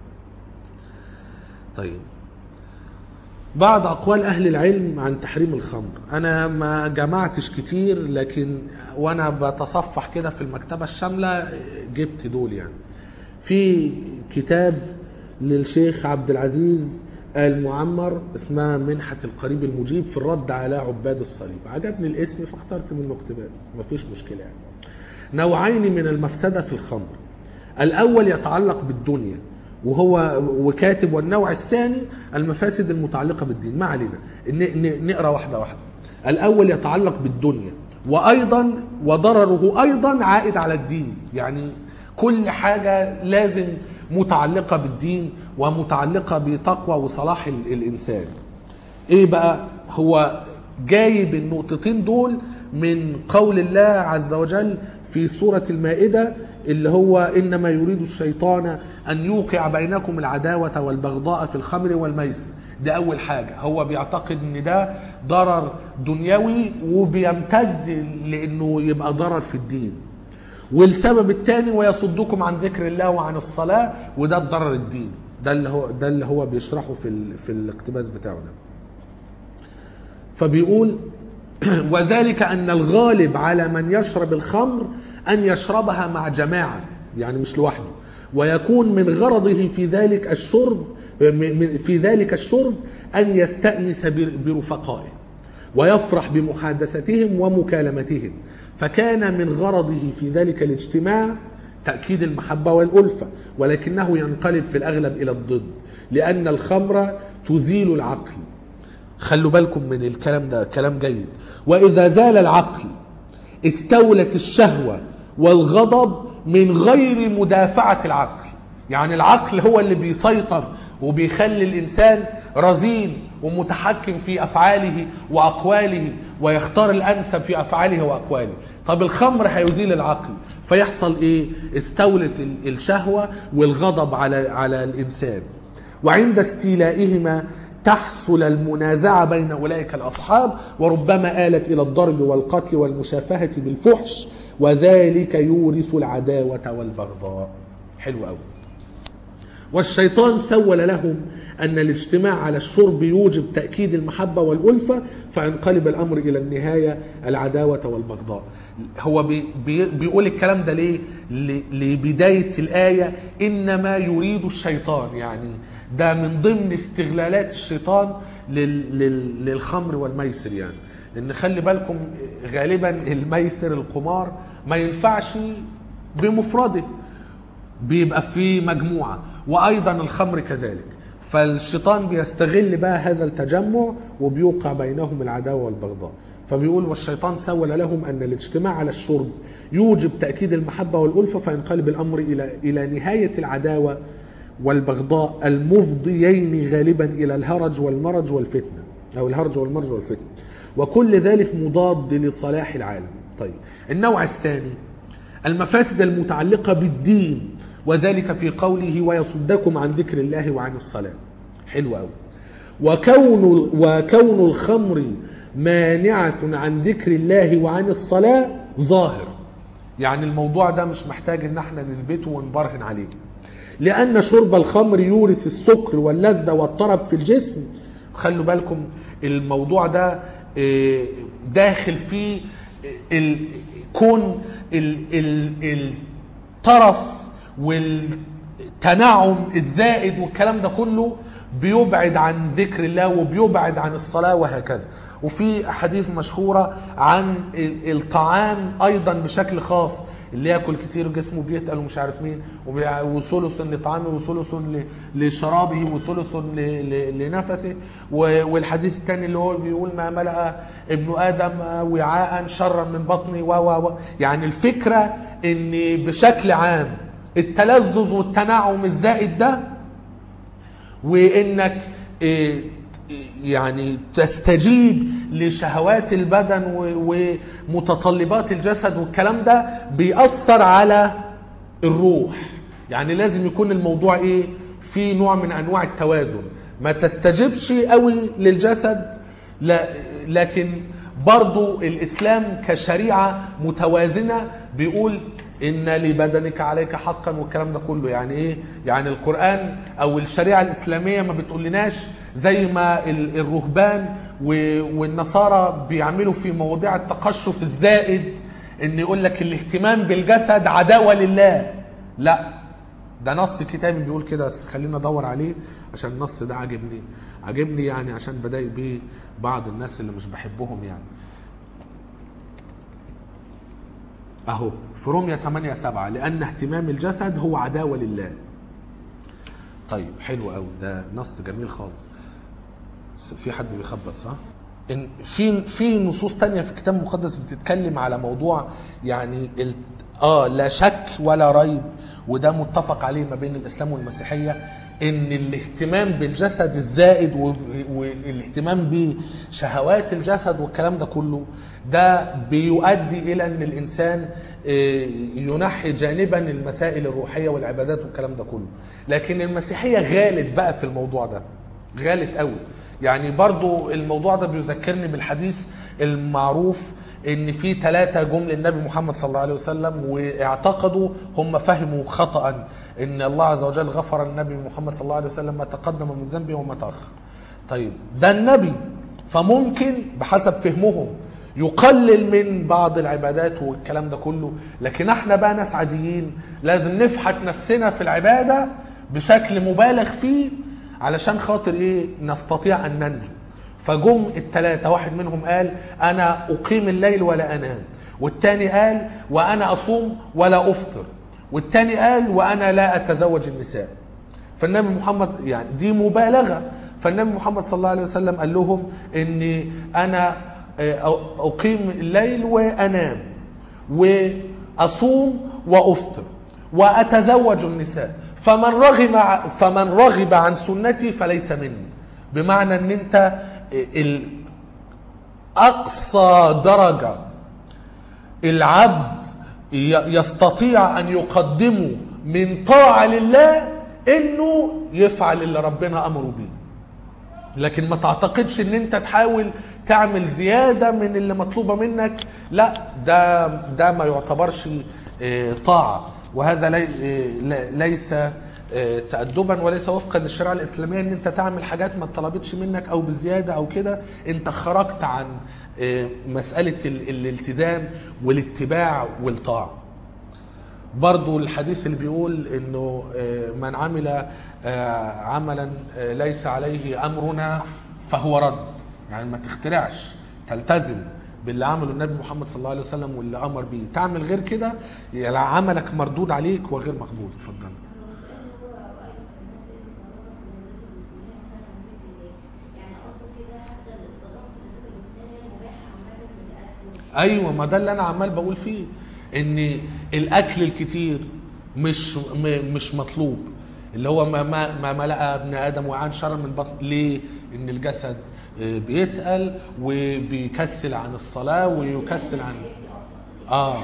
[SPEAKER 1] طيب بعض اقوال اهل العلم عن تحريم الخمر انا ما جمعتش كتير لكن وانا بتصفح كده في المكتبه الشامله جبت دول يعني في كتاب للشيخ عبد العزيز المعمر اسمها منحة القريب المجيب في الرد على عباد الصليب عجبني الاسم فاخترت منه اقتباس مفيش مشكلة يعني نوعين من المفسدة في الخمر الأول يتعلق بالدنيا وهو وكاتب والنوع الثاني المفاسد المتعلقة بالدين ما علينا ن- ن- نقرأ واحدة واحدة الأول يتعلق بالدنيا وأيضا وضرره أيضا عائد على الدين يعني كل حاجة لازم متعلقة بالدين ومتعلقة بتقوى وصلاح ال- الإنسان ايه بقى هو جايب النقطتين دول من قول الله عز وجل في سورة المائدة اللي هو إنما يريد الشيطان أن يوقع بينكم العداوة والبغضاء في الخمر والميسر ده أول حاجة هو بيعتقد إن ده ضرر دنيوي وبيمتد لأنه يبقى ضرر في الدين والسبب الثاني ويصدكم عن ذكر الله وعن الصلاة وده الضرر الديني ده اللي هو ده اللي هو بيشرحه في ال... في الاقتباس بتاعه ده فبيقول وذلك ان الغالب على من يشرب الخمر ان يشربها مع جماعه يعني مش لوحده ويكون من غرضه في ذلك الشرب من- في ذلك الشرب ان يستانس بر- برفقائه ويفرح بمحادثتهم ومكالمتهم فكان من غرضه في ذلك الاجتماع تأكيد المحبة والألفة ولكنه ينقلب في الأغلب إلى الضد لأن الخمر تزيل العقل خلوا بالكم من الكلام ده كلام جيد وإذا زال العقل استولت الشهوة والغضب من غير مدافعة العقل يعني العقل هو اللي بيسيطر وبيخلي الإنسان رزين ومتحكم في أفعاله وأقواله ويختار الأنسب في أفعاله وأقواله طب الخمر هيزيل العقل فيحصل إيه استولت ال- الشهوة والغضب على على الإنسان وعند استيلائهما تحصل المنازعة بين أولئك الأصحاب وربما آلت إلى الضرب والقتل والمشافهة بالفحش وذلك يورث العداوة والبغضاء حلو أوي والشيطان سول لهم أن الاجتماع على الشرب يوجب تأكيد المحبة والألفة فينقلب الأمر إلى النهاية العداوة والبغضاء هو بي بي بيقول الكلام ده ليه ل- لبداية الآية إنما يريد الشيطان يعني ده من ضمن استغلالات الشيطان لل لل للخمر والميسر يعني لأن خلي بالكم غالبا الميسر القمار ما ينفعش بمفرده بيبقى في مجموعة وأيضا الخمر كذلك فالشيطان بيستغل بقى هذا التجمع وبيوقع بينهم العداوة والبغضاء فبيقول والشيطان سول لهم أن الاجتماع على الشرب يوجب تأكيد المحبة والألفة فينقلب الأمر إلى إلى نهاية العداوة والبغضاء المفضيين غالبا إلى الهرج والمرج والفتنة أو الهرج والمرج والفتنة وكل ذلك مضاد لصلاح العالم طيب النوع الثاني المفاسد المتعلقة بالدين وذلك في قوله ويصدكم عن ذكر الله وعن الصلاة حلو قوي وكون وكون الخمر مانعة عن ذكر الله وعن الصلاة ظاهر يعني الموضوع ده مش محتاج ان احنا نثبته ونبرهن عليه لأن شرب الخمر يورث السكر واللذة والطرب في الجسم خلوا بالكم الموضوع ده آه، داخل فيه ال- كون ال ال ال الطرف والتنعم الزائد والكلام ده كله بيبعد عن ذكر الله وبيبعد عن الصلاة وهكذا وفي أحاديث مشهورة عن ال- الطعام أيضا بشكل خاص اللي ياكل كتير جسمه بيتقل ومش عارف مين وبيع- وثلث لطعامه وثلث ل- لشرابه وثلث ل- ل- لنفسه و- والحديث الثاني اللي هو بيقول ما ملأ ابن آدم وعاء شرا من بطني و و و يعني الفكرة ان بشكل عام التلذذ والتنعم الزائد ده وانك إيه، يعني تستجيب لشهوات البدن و- ومتطلبات الجسد والكلام ده بيأثر على الروح يعني لازم يكون الموضوع ايه في نوع من انواع التوازن ما تستجبش قوي للجسد لا لكن برضو الاسلام كشريعه متوازنه بيقول ان لبدنك عليك حقا والكلام ده كله يعني ايه يعني القران او الشريعه الاسلاميه ما بتقولناش زي ما ال- الرهبان و- والنصارى بيعملوا في مواضيع التقشف الزائد ان يقول لك الاهتمام بالجسد عداوه لله لا ده نص كتابي بيقول كده بس خلينا ادور عليه عشان النص ده عاجبني عاجبني يعني عشان بضايق بيه بعض الناس اللي مش بحبهم يعني اهو في روميا 8 7 لان اهتمام الجسد هو عداوه لله طيب حلو قوي ده نص جميل خالص بس في حد بيخبط صح إن في في نصوص تانية في الكتاب المقدس بتتكلم على موضوع يعني ال... اه لا شك ولا ريب وده متفق عليه ما بين الاسلام والمسيحيه ان الاهتمام بالجسد الزائد و- والاهتمام بشهوات الجسد والكلام ده كله ده بيؤدي الى ان الانسان آه، ينحي جانبا المسائل الروحيه والعبادات والكلام ده كله لكن المسيحيه غالت بقى في الموضوع ده غالت قوي يعني برضو الموضوع ده بيذكرني بالحديث المعروف ان في ثلاثة جم للنبي محمد صلى الله عليه وسلم واعتقدوا هم فهموا خطأ ان الله عز وجل غفر النبي محمد صلى الله عليه وسلم ما تقدم من ذنبه وما تأخر طيب ده النبي فممكن بحسب فهمهم يقلل من بعض العبادات والكلام ده كله لكن احنا بقى ناس عاديين لازم نفحت نفسنا في العبادة بشكل مبالغ فيه علشان خاطر ايه نستطيع ان ننجو فجم الثلاثة واحد منهم قال انا اقيم الليل ولا انام والتاني قال وانا اصوم ولا افطر والتاني قال وانا لا اتزوج النساء فالنبي محمد يعني دي مبالغه فالنبي محمد صلى الله عليه وسلم قال لهم اني انا آه، اقيم الليل وانام واصوم وافطر واتزوج النساء فمن رغب ع- فمن رغب عن سنتي فليس مني بمعنى ان انت آه، ال- اقصى درجه العبد ي- يستطيع ان يقدمه من طاعه لله انه يفعل اللي ربنا امره بيه لكن ما تعتقدش ان انت تحاول تعمل زياده من اللي مطلوبه منك لا ده ده ما يعتبرش آه، طاعه وهذا لي آه، ل- ليس آه، تأدبا وليس وفقا للشريعه الاسلاميه ان انت تعمل حاجات ما طلبتش منك او بزياده او كده انت خرجت عن آه، مساله ال- الالتزام والاتباع والطاعه برضو الحديث اللي بيقول انه آه، من عمل آه، عملا آه، ليس عليه امرنا فهو رد يعني ما تخترعش تلتزم باللي عمله النبي محمد صلى الله عليه وسلم واللي امر بيه تعمل غير كده يعني عملك مردود عليك وغير مقبول اتفضل ايوه ما ده اللي انا عمال بقول فيه ان الاكل الكتير مش م- مش مطلوب اللي هو ما ما ما ملأ ابن ادم وعن شر من بطن ليه؟ ان الجسد آه، بيتقل وبيكسل عن الصلاه ويكسل عن اه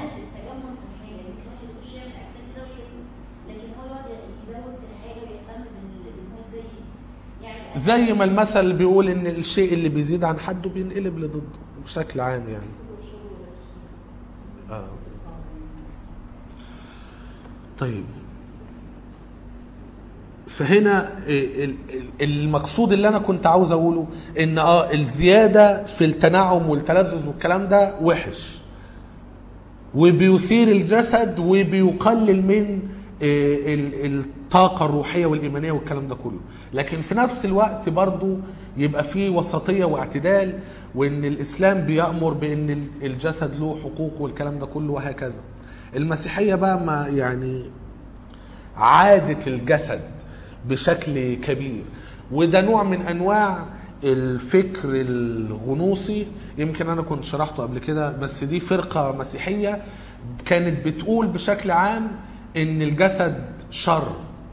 [SPEAKER 1] زي ما المثل بيقول ان الشيء اللي بيزيد عن حده بينقلب لضده بشكل عام يعني آه. طيب فهنا ال- ال- المقصود اللي انا كنت عاوز اقوله ان اه الزياده في التنعم والتلذذ والكلام ده وحش وبيثير الجسد وبيقلل من آه، ال- الطاقة الروحية والإيمانية والكلام ده كله لكن في نفس الوقت برضو يبقى فيه وسطية واعتدال وإن الإسلام بيأمر بإن ال- الجسد له حقوق والكلام ده كله وهكذا المسيحية بقى ما يعني عادة الجسد بشكل كبير وده نوع من انواع الفكر الغنوصي يمكن انا كنت شرحته قبل كده بس دي فرقة مسيحية كانت بتقول بشكل عام ان الجسد شر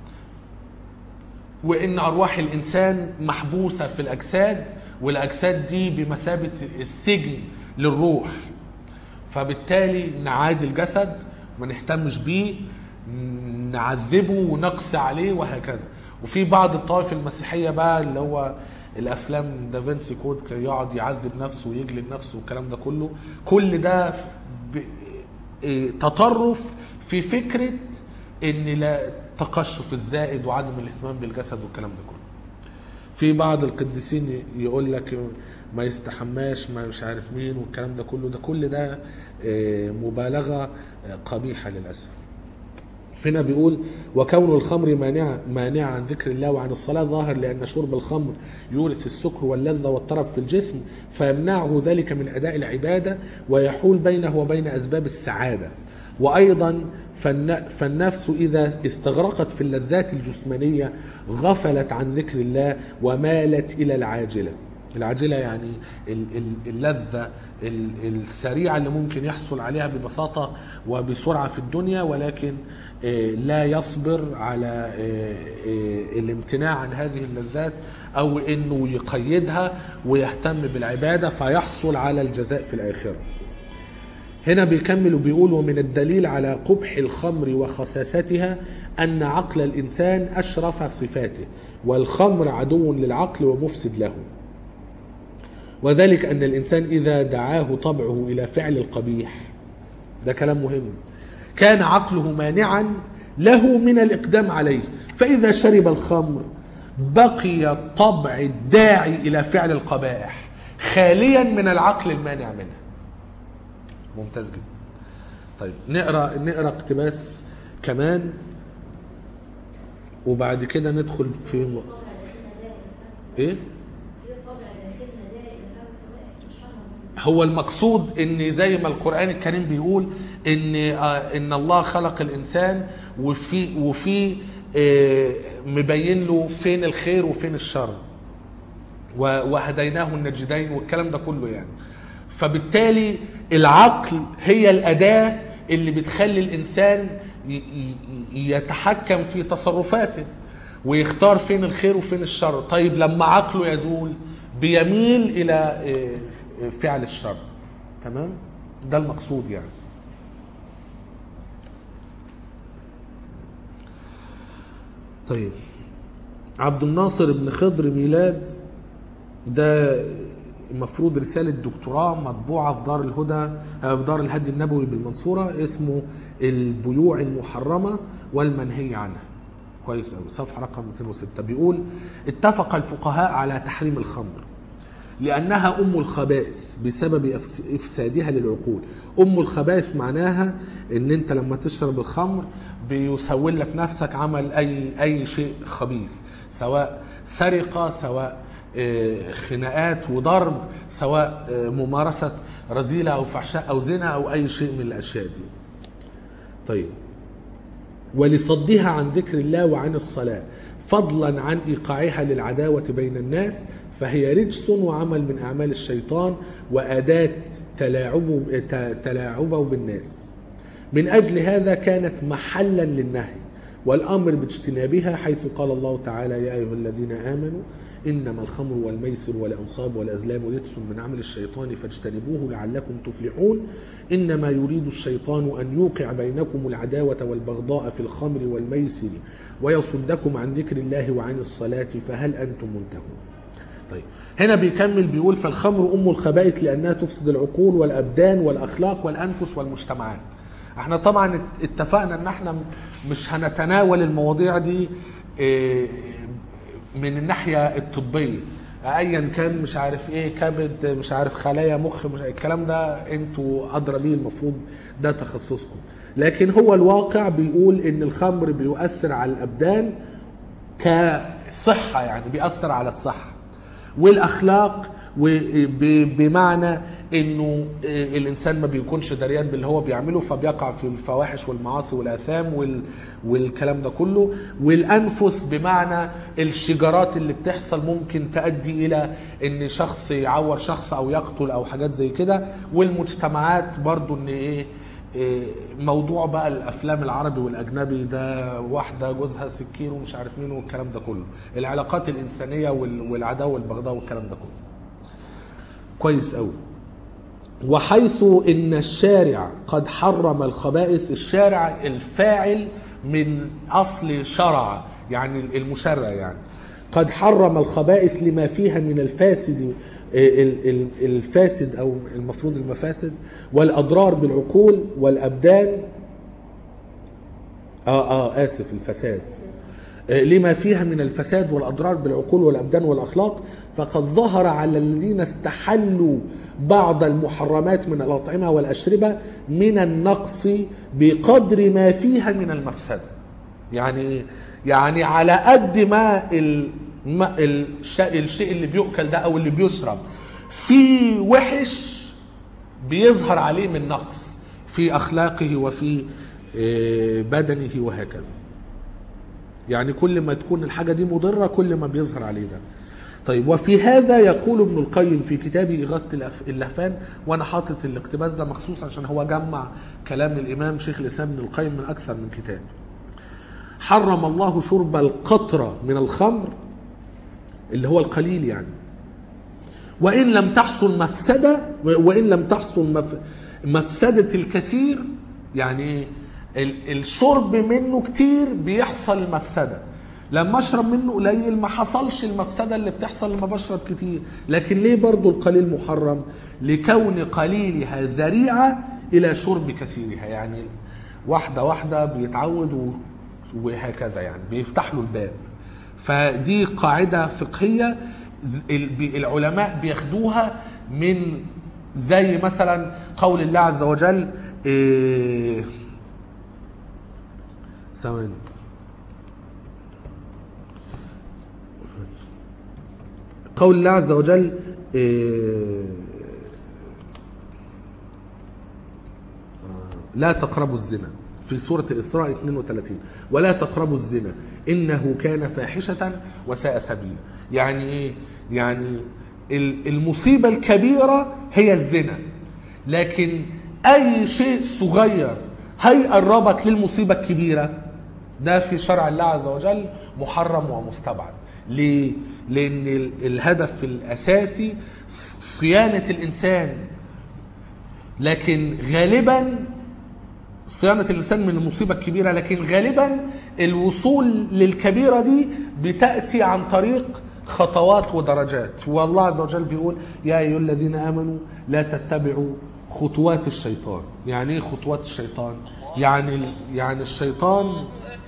[SPEAKER 1] وان ارواح الانسان محبوسة في الاجساد والاجساد دي بمثابة السجن للروح فبالتالي نعادي الجسد ما نهتمش بيه نعذبه ونقسى عليه وهكذا وفي بعض الطوائف المسيحيه بقى اللي هو الافلام دافنسي كود كان يقعد يعذب نفسه ويجلد نفسه والكلام ده كله كل ده ب... إيه، تطرف في فكره ان لا تقشف الزائد وعدم الاهتمام بالجسد والكلام ده كله في بعض القديسين يقول لك ما يستحماش ما مش عارف مين والكلام ده كله ده كل ده آه، مبالغه آه، قبيحه للاسف هنا بيقول وكون الخمر مانع مانع عن ذكر الله وعن الصلاة ظاهر لأن شرب الخمر يورث السكر واللذة والطرب في الجسم فيمنعه ذلك من أداء العبادة ويحول بينه وبين أسباب السعادة وأيضا فالن- فالنفس إذا استغرقت في اللذات الجسمانية غفلت عن ذكر الله ومالت إلى العاجلة العاجلة يعني ال- ال- اللذة ال- السريعة اللي ممكن يحصل عليها ببساطة وبسرعة في الدنيا ولكن آه، لا يصبر على آه، آه، الامتناع عن هذه اللذات أو أنه يقيدها ويهتم بالعبادة فيحصل على الجزاء في الآخرة هنا بيكمل وبيقول ومن الدليل على قبح الخمر وخساستها أن عقل الإنسان أشرف صفاته والخمر عدو للعقل ومفسد له وذلك أن الإنسان إذا دعاه طبعه إلى فعل القبيح ده كلام مهم كان عقله مانعا له من الإقدام عليه فإذا شرب الخمر بقي الطبع الداعي إلى فعل القبائح خاليا من العقل المانع منها ممتاز جدا طيب نقرا نقرا اقتباس كمان وبعد كده ندخل في م... ايه هو المقصود ان زي ما القران الكريم بيقول ان آه، ان الله خلق الانسان وفي وفي آه، مبين له فين الخير وفين الشر و- وهديناه النجدين والكلام ده كله يعني فبالتالي العقل هي الأداة اللي بتخلي الإنسان ي- ي- يتحكم في تصرفاته ويختار فين الخير وفين الشر طيب لما عقله يزول بيميل إلى آه، فعل الشر تمام ده المقصود يعني طيب عبد الناصر بن خضر ميلاد ده المفروض رسالة دكتوراه مطبوعة في دار الهدى آه، في دار الهدي النبوي بالمنصورة اسمه البيوع المحرمة والمنهي عنها كويس قوي صفحة رقم 206 بيقول اتفق الفقهاء على تحريم الخمر لأنها أم الخبائث بسبب أفس- إفسادها للعقول أم الخبائث معناها إن أنت لما تشرب الخمر بيسول لك نفسك عمل أي أي شيء خبيث سواء سرقة سواء آه، خناقات وضرب سواء آه، ممارسة رذيلة أو فحشاء أو زنا أو أي شيء من الأشياء دي طيب ولصدها عن ذكر الله وعن الصلاة فضلا عن إيقاعها للعداوة بين الناس فهي رجس وعمل من أعمال الشيطان وأداة تلاعبه, ت- تلاعبه بالناس من أجل هذا كانت محلا للنهي والأمر باجتنابها حيث قال الله تعالى يا أيها الذين آمنوا إنما الخمر والميسر والأنصاب والأزلام رجس من عمل الشيطان فاجتنبوه لعلكم تفلحون إنما يريد الشيطان أن يوقع بينكم العداوة والبغضاء في الخمر والميسر ويصدكم عن ذكر الله وعن الصلاة فهل أنتم منتهون طيب هنا بيكمل بيقول فالخمر أم الخبائث لأنها تفسد العقول والأبدان والأخلاق والأنفس والمجتمعات احنا طبعا اتفقنا ان احنا مش هنتناول المواضيع دي إيه، من الناحية الطبية ايا كان مش عارف ايه كبد مش عارف خلايا مخ مش الكلام ده انتوا ادرى بيه المفروض ده تخصصكم لكن هو الواقع بيقول ان الخمر بيؤثر على الابدان كصحه يعني بيأثر على الصحه والاخلاق وب- بمعنى انه الانسان ما بيكونش دريان باللي هو بيعمله فبيقع في الفواحش والمعاصي والاثام وال والكلام ده كله والانفس بمعنى الشجارات اللي بتحصل ممكن تؤدي الى ان شخص يعور شخص او يقتل او حاجات زي كده والمجتمعات برضو ان ايه إيه، موضوع بقى الافلام العربي والاجنبي ده واحده جوزها سكين ومش عارف مين والكلام ده كله العلاقات الانسانيه وال- والعداوه والبغضاء والكلام ده كله كويس قوي وحيث ان الشارع قد حرم الخبائث الشارع الفاعل من اصل شرع يعني المشرع يعني قد حرم الخبائث لما فيها من الفاسد ال- ال- الفاسد او المفروض المفاسد والاضرار بالعقول والابدان اه اه اسف الفساد آه، لما فيها من الفساد والاضرار بالعقول والابدان والاخلاق فقد ظهر على الذين استحلوا بعض المحرمات من الاطعمه والاشربه من النقص بقدر ما فيها من المفسده. يعني إيه؟ يعني على قد ما ال- ما- الش- الشيء اللي بيؤكل ده او اللي بيشرب في وحش بيظهر عليه من نقص في اخلاقه وفي آه، بدنه وهكذا. يعني كل ما تكون الحاجة دي مضرة كل ما بيظهر عليه ده طيب وفي هذا يقول ابن القيم في كتابه إغاثة الأف- اللهفان وأنا حاطط الاقتباس ده مخصوص عشان هو جمع كلام الإمام شيخ الإسلام ابن القيم من أكثر من كتاب حرم الله شرب القطرة من الخمر اللي هو القليل يعني وإن لم تحصل مفسدة وإن لم تحصل مف... مفسدة الكثير يعني إيه؟ ال- الشرب منه كتير بيحصل مفسدة لما اشرب منه قليل ما حصلش المفسدة اللي بتحصل لما بشرب كتير لكن ليه برضو القليل محرم لكون قليلها ذريعة إلى شرب كثيرها يعني واحدة واحدة بيتعود و... وهكذا يعني بيفتح له الباب فدي قاعدة فقهية ز- ال- بي- العلماء بياخدوها من زي مثلا قول الله عز وجل إيه ثواني قول الله عز وجل إيه لا تقربوا الزنا في سورة الإسراء 32 ولا تقربوا الزنا إنه كان فاحشة وساء سبيلا يعني إيه؟ يعني ال- المصيبة الكبيرة هي الزنا لكن أي شيء صغير هيقربك للمصيبة الكبيرة ده في شرع الله عز وجل محرم ومستبعد ليه؟ لأن ال- الهدف الأساسي صيانة الإنسان لكن غالبا صيانة الإنسان من المصيبة الكبيرة لكن غالبا الوصول للكبيرة دي بتأتي عن طريق خطوات ودرجات والله عز وجل بيقول يا أيها الذين آمنوا لا تتبعوا خطوات الشيطان يعني ايه خطوات الشيطان يعني يعني الشيطان الله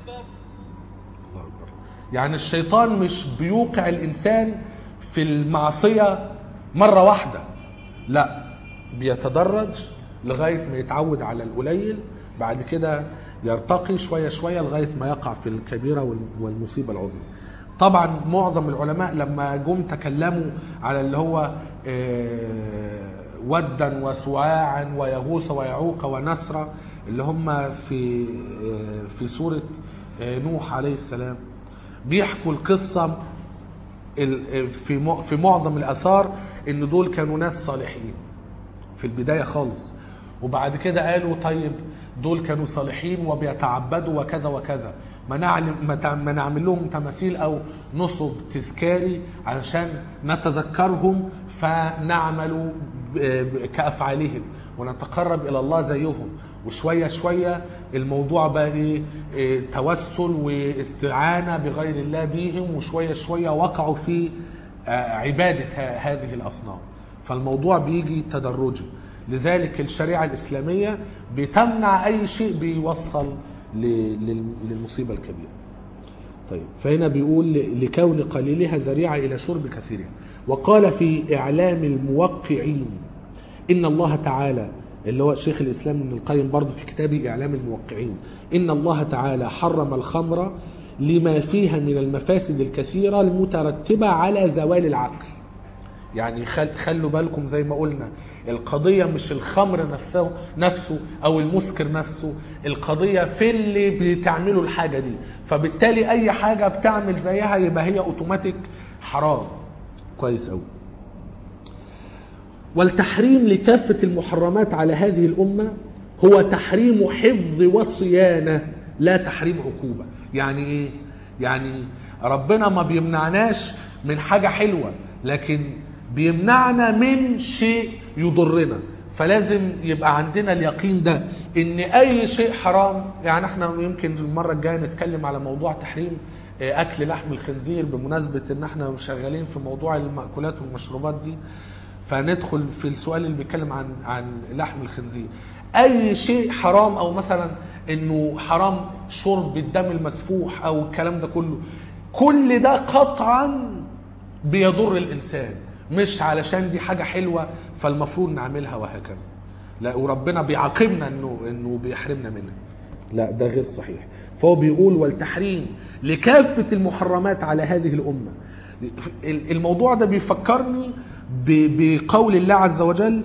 [SPEAKER 1] أكبر. يعني الشيطان مش بيوقع الإنسان في المعصية مرة واحدة لا بيتدرج لغاية ما يتعود على القليل بعد كده يرتقي شوية شوية لغاية ما يقع في الكبيرة وال- والمصيبة العظمى طبعا معظم العلماء لما جم تكلموا على اللي هو آه، ودا وسواعا ويغوث ويعوق ونسرا اللي هم في آه، في سورة آه، نوح عليه السلام بيحكوا القصة ال- في مع- في معظم الآثار إن دول كانوا ناس صالحين في البداية خالص وبعد كده قالوا طيب دول كانوا صالحين وبيتعبدوا وكذا وكذا ما نعلم ما تع- ما نعمل لهم تماثيل او نصب تذكاري علشان نتذكرهم فنعمل ب- ب- كافعالهم ونتقرب الى الله زيهم وشويه شويه الموضوع بقى ايه إيه، توسل واستعانه بغير الله بيهم وشويه شويه وقعوا في آه، عباده ه- هذه الاصنام فالموضوع بيجي تدرجي لذلك الشريعة الإسلامية بتمنع أي شيء بيوصل ل- لل- للمصيبة الكبيرة طيب فهنا بيقول ل- لكون قليلها ذريعة إلى شرب كثيرها وقال في إعلام الموقعين إن الله تعالى اللي هو شيخ الإسلام ابن القيم برضه في كتابه إعلام الموقعين إن الله تعالى حرم الخمر لما فيها من المفاسد الكثيرة المترتبة على زوال العقل يعني خل خلوا بالكم زي ما قلنا القضية مش الخمر نفسه نفسه أو المسكر نفسه القضية في اللي بتعمله الحاجة دي فبالتالي أي حاجة بتعمل زيها يبقى هي أوتوماتيك حرام كويس أوي والتحريم لكافة المحرمات على هذه الأمة هو تحريم حفظ وصيانة لا تحريم عقوبة يعني إيه؟ يعني ربنا ما بيمنعناش من حاجة حلوة لكن بيمنعنا من شيء يضرنا فلازم يبقى عندنا اليقين ده ان اي شيء حرام يعني احنا يمكن المره الجايه نتكلم على موضوع تحريم آه، اكل لحم الخنزير بمناسبه ان احنا شغالين في موضوع المأكولات والمشروبات دي فندخل في السؤال اللي بيتكلم عن عن لحم الخنزير اي شيء حرام او مثلا انه حرام شرب الدم المسفوح او الكلام ده كله كل ده قطعا بيضر الانسان مش علشان دي حاجه حلوه فالمفروض نعملها وهكذا لا وربنا بيعاقبنا انه انه بيحرمنا منها لا ده غير صحيح فهو بيقول والتحريم لكافه المحرمات على هذه الامه الموضوع ده بيفكرني ب- بقول الله عز وجل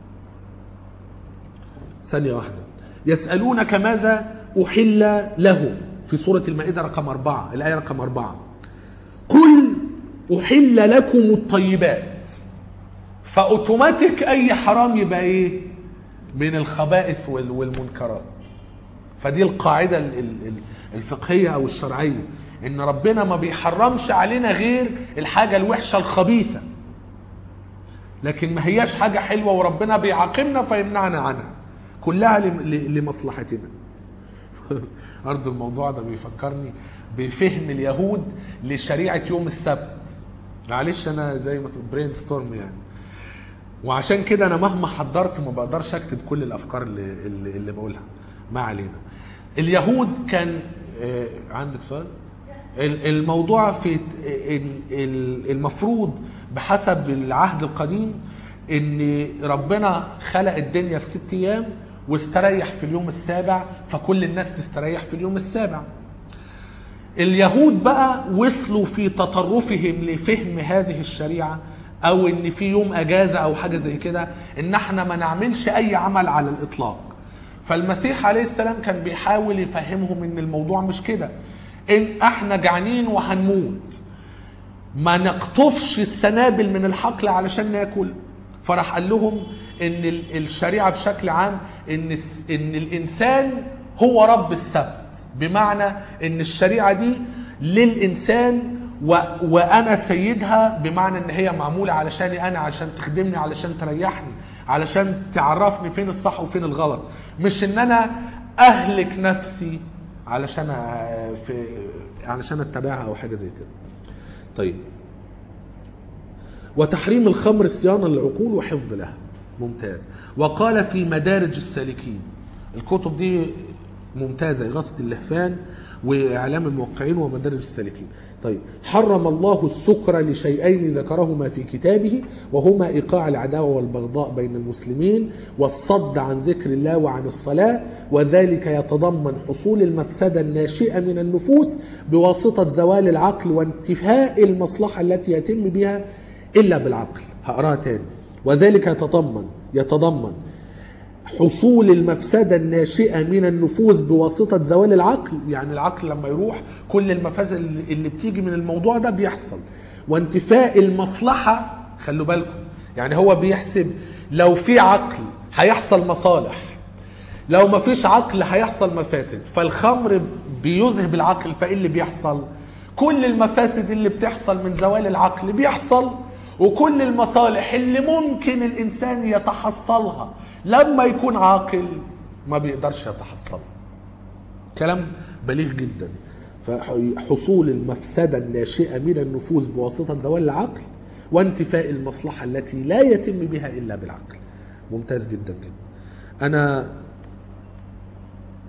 [SPEAKER 1] ثانية واحدة يسألونك ماذا أحل لهم في سورة المائدة رقم أربعة الآية رقم أربعة قل أحل لكم الطيبات فأوتوماتيك أي حرام يبقى إيه من الخبائث وال- والمنكرات فدي القاعدة ال- ال- ال- الفقهية أو الشرعية إن ربنا ما بيحرمش علينا غير الحاجة الوحشة الخبيثة لكن ما هياش حاجة حلوة وربنا بيعاقبنا فيمنعنا عنها كلها لم- ل- لمصلحتنا برضه الموضوع ده بيفكرني بفهم اليهود لشريعة يوم السبت معلش انا زي ما برين ستورم يعني وعشان كده انا مهما حضرت ما بقدرش اكتب كل الافكار اللي, اللي, اللي بقولها ما علينا اليهود كان آه، عندك سؤال ال- الموضوع في ال- ال- المفروض بحسب العهد القديم ان ربنا خلق الدنيا في ست ايام واستريح في اليوم السابع فكل الناس تستريح في اليوم السابع اليهود بقى وصلوا في تطرفهم لفهم هذه الشريعة او ان في يوم اجازة او حاجة زي كده ان احنا ما نعملش اي عمل على الاطلاق فالمسيح عليه السلام كان بيحاول يفهمهم ان الموضوع مش كده ان احنا جعانين وهنموت ما نقطفش السنابل من الحقل علشان ناكل فراح قال لهم ان ال- الشريعه بشكل عام ان الس- ان الانسان هو رب السبت بمعنى ان الشريعه دي للانسان و... وانا سيدها بمعنى ان هي معموله علشاني انا عشان تخدمني علشان تريحني علشان تعرفني فين الصح وفين الغلط مش ان انا اهلك نفسي علشان أ- في علشان اتبعها او حاجه زي كده طيب وتحريم الخمر صيانة للعقول وحفظ لها ممتاز وقال في مدارج السالكين الكتب دي ممتازة إغاثة اللهفان وإعلام الموقعين ومدارج السالكين طيب حرم الله السكر لشيئين ذكرهما في كتابه وهما إيقاع العداوة والبغضاء بين المسلمين والصد عن ذكر الله وعن الصلاة وذلك يتضمن حصول المفسدة الناشئة من النفوس بواسطة زوال العقل وانتفاء المصلحة التي يتم بها إلا بالعقل هقراها تاني وذلك يتضمن يتضمن حصول المفسدة الناشئة من النفوس بواسطة زوال العقل يعني العقل لما يروح كل المفاسد اللي اللي بتيجي من الموضوع ده بيحصل وانتفاء المصلحة خلوا بالكم يعني هو بيحسب لو في عقل هيحصل مصالح لو ما فيش عقل هيحصل مفاسد فالخمر بيذهب العقل فايه اللي بيحصل كل المفاسد اللي بتحصل من زوال العقل بيحصل وكل المصالح اللي ممكن الانسان يتحصلها لما يكون عاقل ما بيقدرش يتحصلها كلام بليغ جدا فحصول المفسدة الناشئة من النفوس بواسطة زوال العقل وانتفاء المصلحة التي لا يتم بها إلا بالعقل ممتاز جدا جدا أنا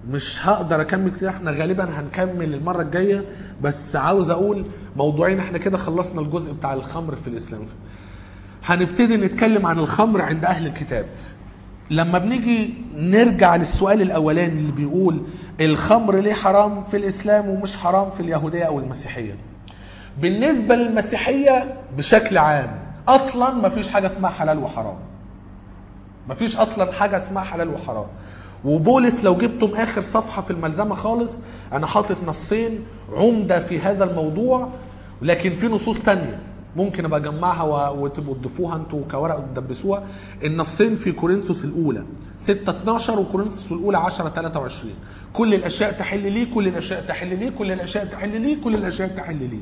[SPEAKER 1] مش هقدر اكمل كتير احنا غالبا هنكمل المره الجايه بس عاوز اقول موضوعين احنا كده خلصنا الجزء بتاع الخمر في الاسلام هنبتدي نتكلم عن الخمر عند اهل الكتاب لما بنيجي نرجع للسؤال الاولاني اللي بيقول الخمر ليه حرام في الاسلام ومش حرام في اليهوديه او المسيحيه بالنسبه للمسيحيه بشكل عام اصلا ما فيش حاجه اسمها حلال وحرام ما فيش اصلا حاجه اسمها حلال وحرام وبولس لو جبتم اخر صفحه في الملزمه خالص انا حاطط نصين عمده في هذا الموضوع لكن في نصوص تانية ممكن ابقى اجمعها و- وتبقوا تضيفوها انتوا كورق وتدبسوها النصين في كورنثوس الاولى 6 12 وكورنثوس الاولى 10 23 كل الاشياء تحل لي كل الاشياء تحل لي كل الاشياء تحل لي كل الاشياء تحل لي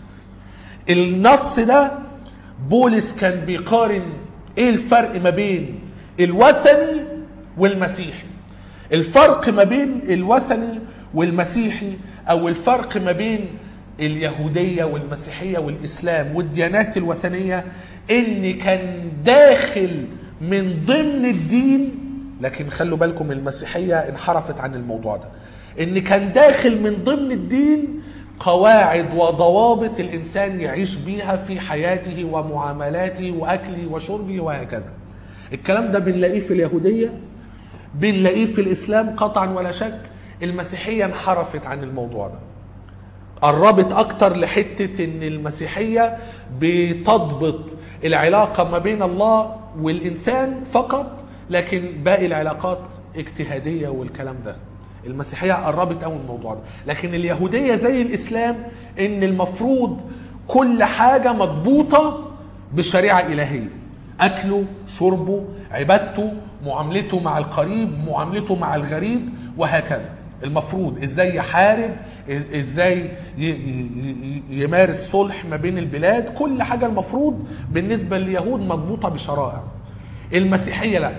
[SPEAKER 1] النص ده بولس كان بيقارن ايه الفرق ما بين الوثني والمسيحي الفرق ما بين الوثني والمسيحي او الفرق ما بين اليهودية والمسيحية والإسلام والديانات الوثنية إن كان داخل من ضمن الدين لكن خلوا بالكم المسيحية انحرفت عن الموضوع ده إن كان داخل من ضمن الدين قواعد وضوابط الإنسان يعيش بيها في حياته ومعاملاته وأكله وشربه وهكذا الكلام ده بنلاقيه في اليهودية بنلاقيه في الإسلام قطعا ولا شك المسيحية انحرفت عن الموضوع ده قربت اكتر لحته ان المسيحيه بتضبط العلاقه ما بين الله والانسان فقط لكن باقي العلاقات اجتهاديه والكلام ده المسيحيه قربت قوي من الموضوع ده لكن اليهوديه زي الاسلام ان المفروض كل حاجه مضبوطه بشريعه الهيه اكله شربه عبادته معاملته مع القريب معاملته مع الغريب وهكذا المفروض ازاي يحارب إز- ازاي ي- ي- ي- يمارس صلح ما بين البلاد كل حاجه المفروض بالنسبه لليهود مضبوطه بشرائع المسيحيه لا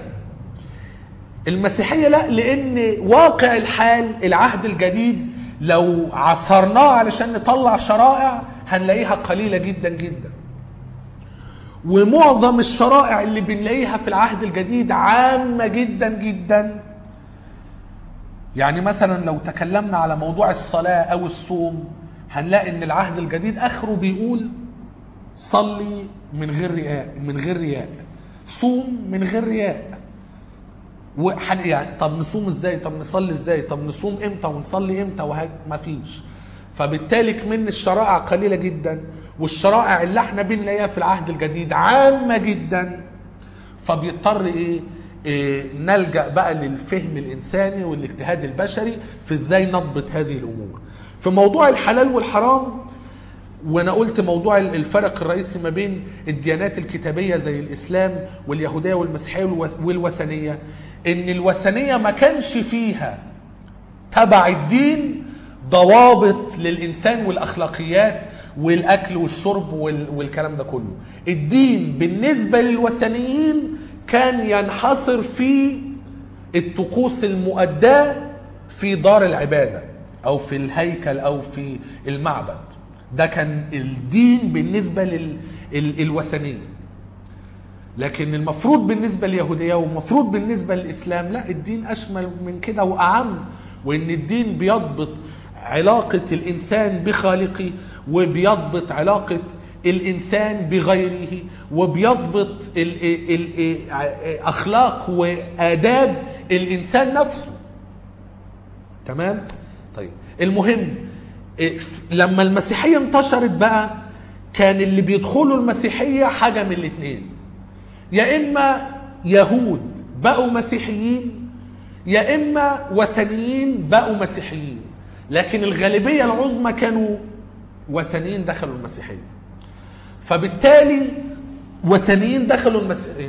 [SPEAKER 1] المسيحيه لا لان واقع الحال العهد الجديد لو عصرناه علشان نطلع شرائع هنلاقيها قليله جدا جدا ومعظم الشرائع اللي بنلاقيها في العهد الجديد عامه جدا جدا يعني مثلا لو تكلمنا على موضوع الصلاة أو الصوم هنلاقي إن العهد الجديد آخره بيقول صلي من غير رياء من غير رياء صوم من غير رياء وحن يعني طب نصوم ازاي طب نصلي ازاي طب نصوم امتى ونصلي امتى وهك ما فيش فبالتالي كمان الشرائع قليله جدا والشرائع اللي احنا بنلاقيها في العهد الجديد عامه جدا فبيضطر ايه, إيه نلجا بقى للفهم الانساني والاجتهاد البشري في ازاي نضبط هذه الامور في موضوع الحلال والحرام وانا قلت موضوع الفرق الرئيسي ما بين الديانات الكتابيه زي الاسلام واليهوديه والمسيحيه والوث- والوثنيه ان الوثنيه ما كانش فيها تبع الدين ضوابط للانسان والاخلاقيات والاكل والشرب وال- والكلام ده كله الدين بالنسبه للوثنيين كان ينحصر في الطقوس المؤداه في دار العباده او في الهيكل او في المعبد ده كان الدين بالنسبه للوثنيه لكن المفروض بالنسبه لليهوديه والمفروض بالنسبه للاسلام لا الدين اشمل من كده واعم وان الدين بيضبط علاقه الانسان بخالقه وبيضبط علاقه الانسان بغيره وبيضبط ال- ال- ال- اخلاق واداب الانسان نفسه تمام طيب المهم إيه، ف- لما المسيحيه انتشرت بقى كان اللي بيدخلوا المسيحيه حاجه من الاثنين يا اما يهود بقوا مسيحيين يا اما وثنيين بقوا مسيحيين لكن الغالبيه العظمى كانوا وثنيين دخلوا المسيحيه فبالتالي وثنيين دخلوا المسيحيه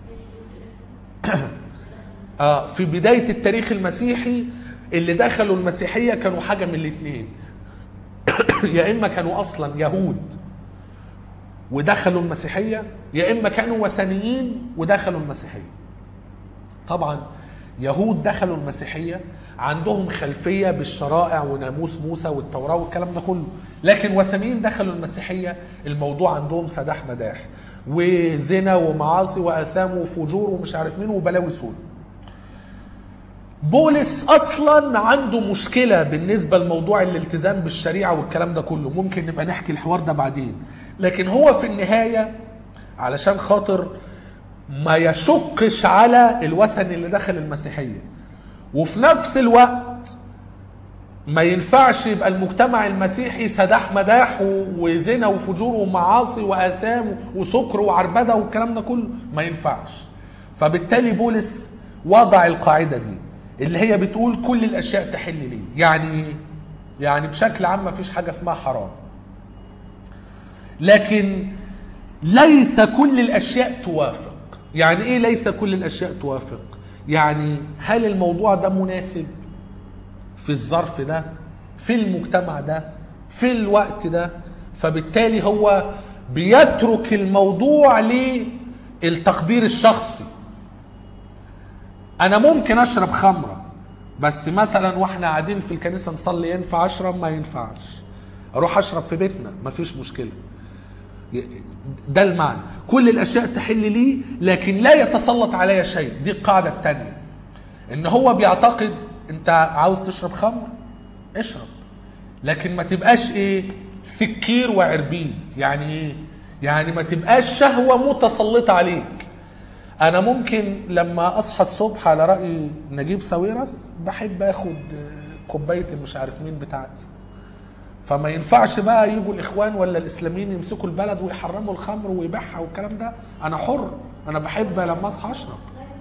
[SPEAKER 1] آه في بدايه التاريخ المسيحي اللي دخلوا المسيحيه كانوا حاجه من الاثنين يا اما كانوا اصلا يهود ودخلوا المسيحيه يا اما كانوا وثنيين ودخلوا المسيحيه طبعا يهود دخلوا المسيحيه عندهم خلفيه بالشرائع وناموس موسى والتوراه والكلام ده كله لكن وثنيين دخلوا المسيحيه الموضوع عندهم سداح مداح وزنا ومعاصي واثام وفجور ومش عارف مين وبلاوي سود بولس اصلا عنده مشكله بالنسبه لموضوع الالتزام بالشريعه والكلام ده كله ممكن نبقى نحكي الحوار ده بعدين لكن هو في النهايه علشان خاطر ما يشقش على الوثن اللي دخل المسيحيه وفي نفس الوقت ما ينفعش يبقى المجتمع المسيحي سداح مداح و- وزنا وفجور ومعاصي واثام وسكر وعربده والكلام ده كله ما ينفعش فبالتالي بولس وضع القاعده دي اللي هي بتقول كل الاشياء تحل لي يعني إيه؟ يعني بشكل عام ما فيش حاجه اسمها حرام لكن ليس كل الاشياء توافق يعني ايه ليس كل الاشياء توافق يعني هل الموضوع ده مناسب في الظرف ده في المجتمع ده في الوقت ده فبالتالي هو بيترك الموضوع للتقدير الشخصي انا ممكن اشرب خمره بس مثلا واحنا قاعدين في الكنيسه نصلي ينفع اشرب ما ينفعش اروح اشرب في بيتنا مفيش مشكله ده المعنى كل الاشياء تحل لي لكن لا يتسلط علي شيء دي القاعده الثانيه ان هو بيعتقد انت عاوز تشرب خمر اشرب لكن ما تبقاش ايه سكير وعربيد يعني ايه يعني ما تبقاش شهوه متسلطه عليك انا ممكن لما اصحى الصبح على راي نجيب ساويرس بحب اخد كوبايه مش عارف مين بتاعتي فما ينفعش بقى يجوا الاخوان ولا الاسلاميين يمسكوا البلد ويحرموا الخمر ويبيعها والكلام ده انا حر انا بحب لما اصحى اشرب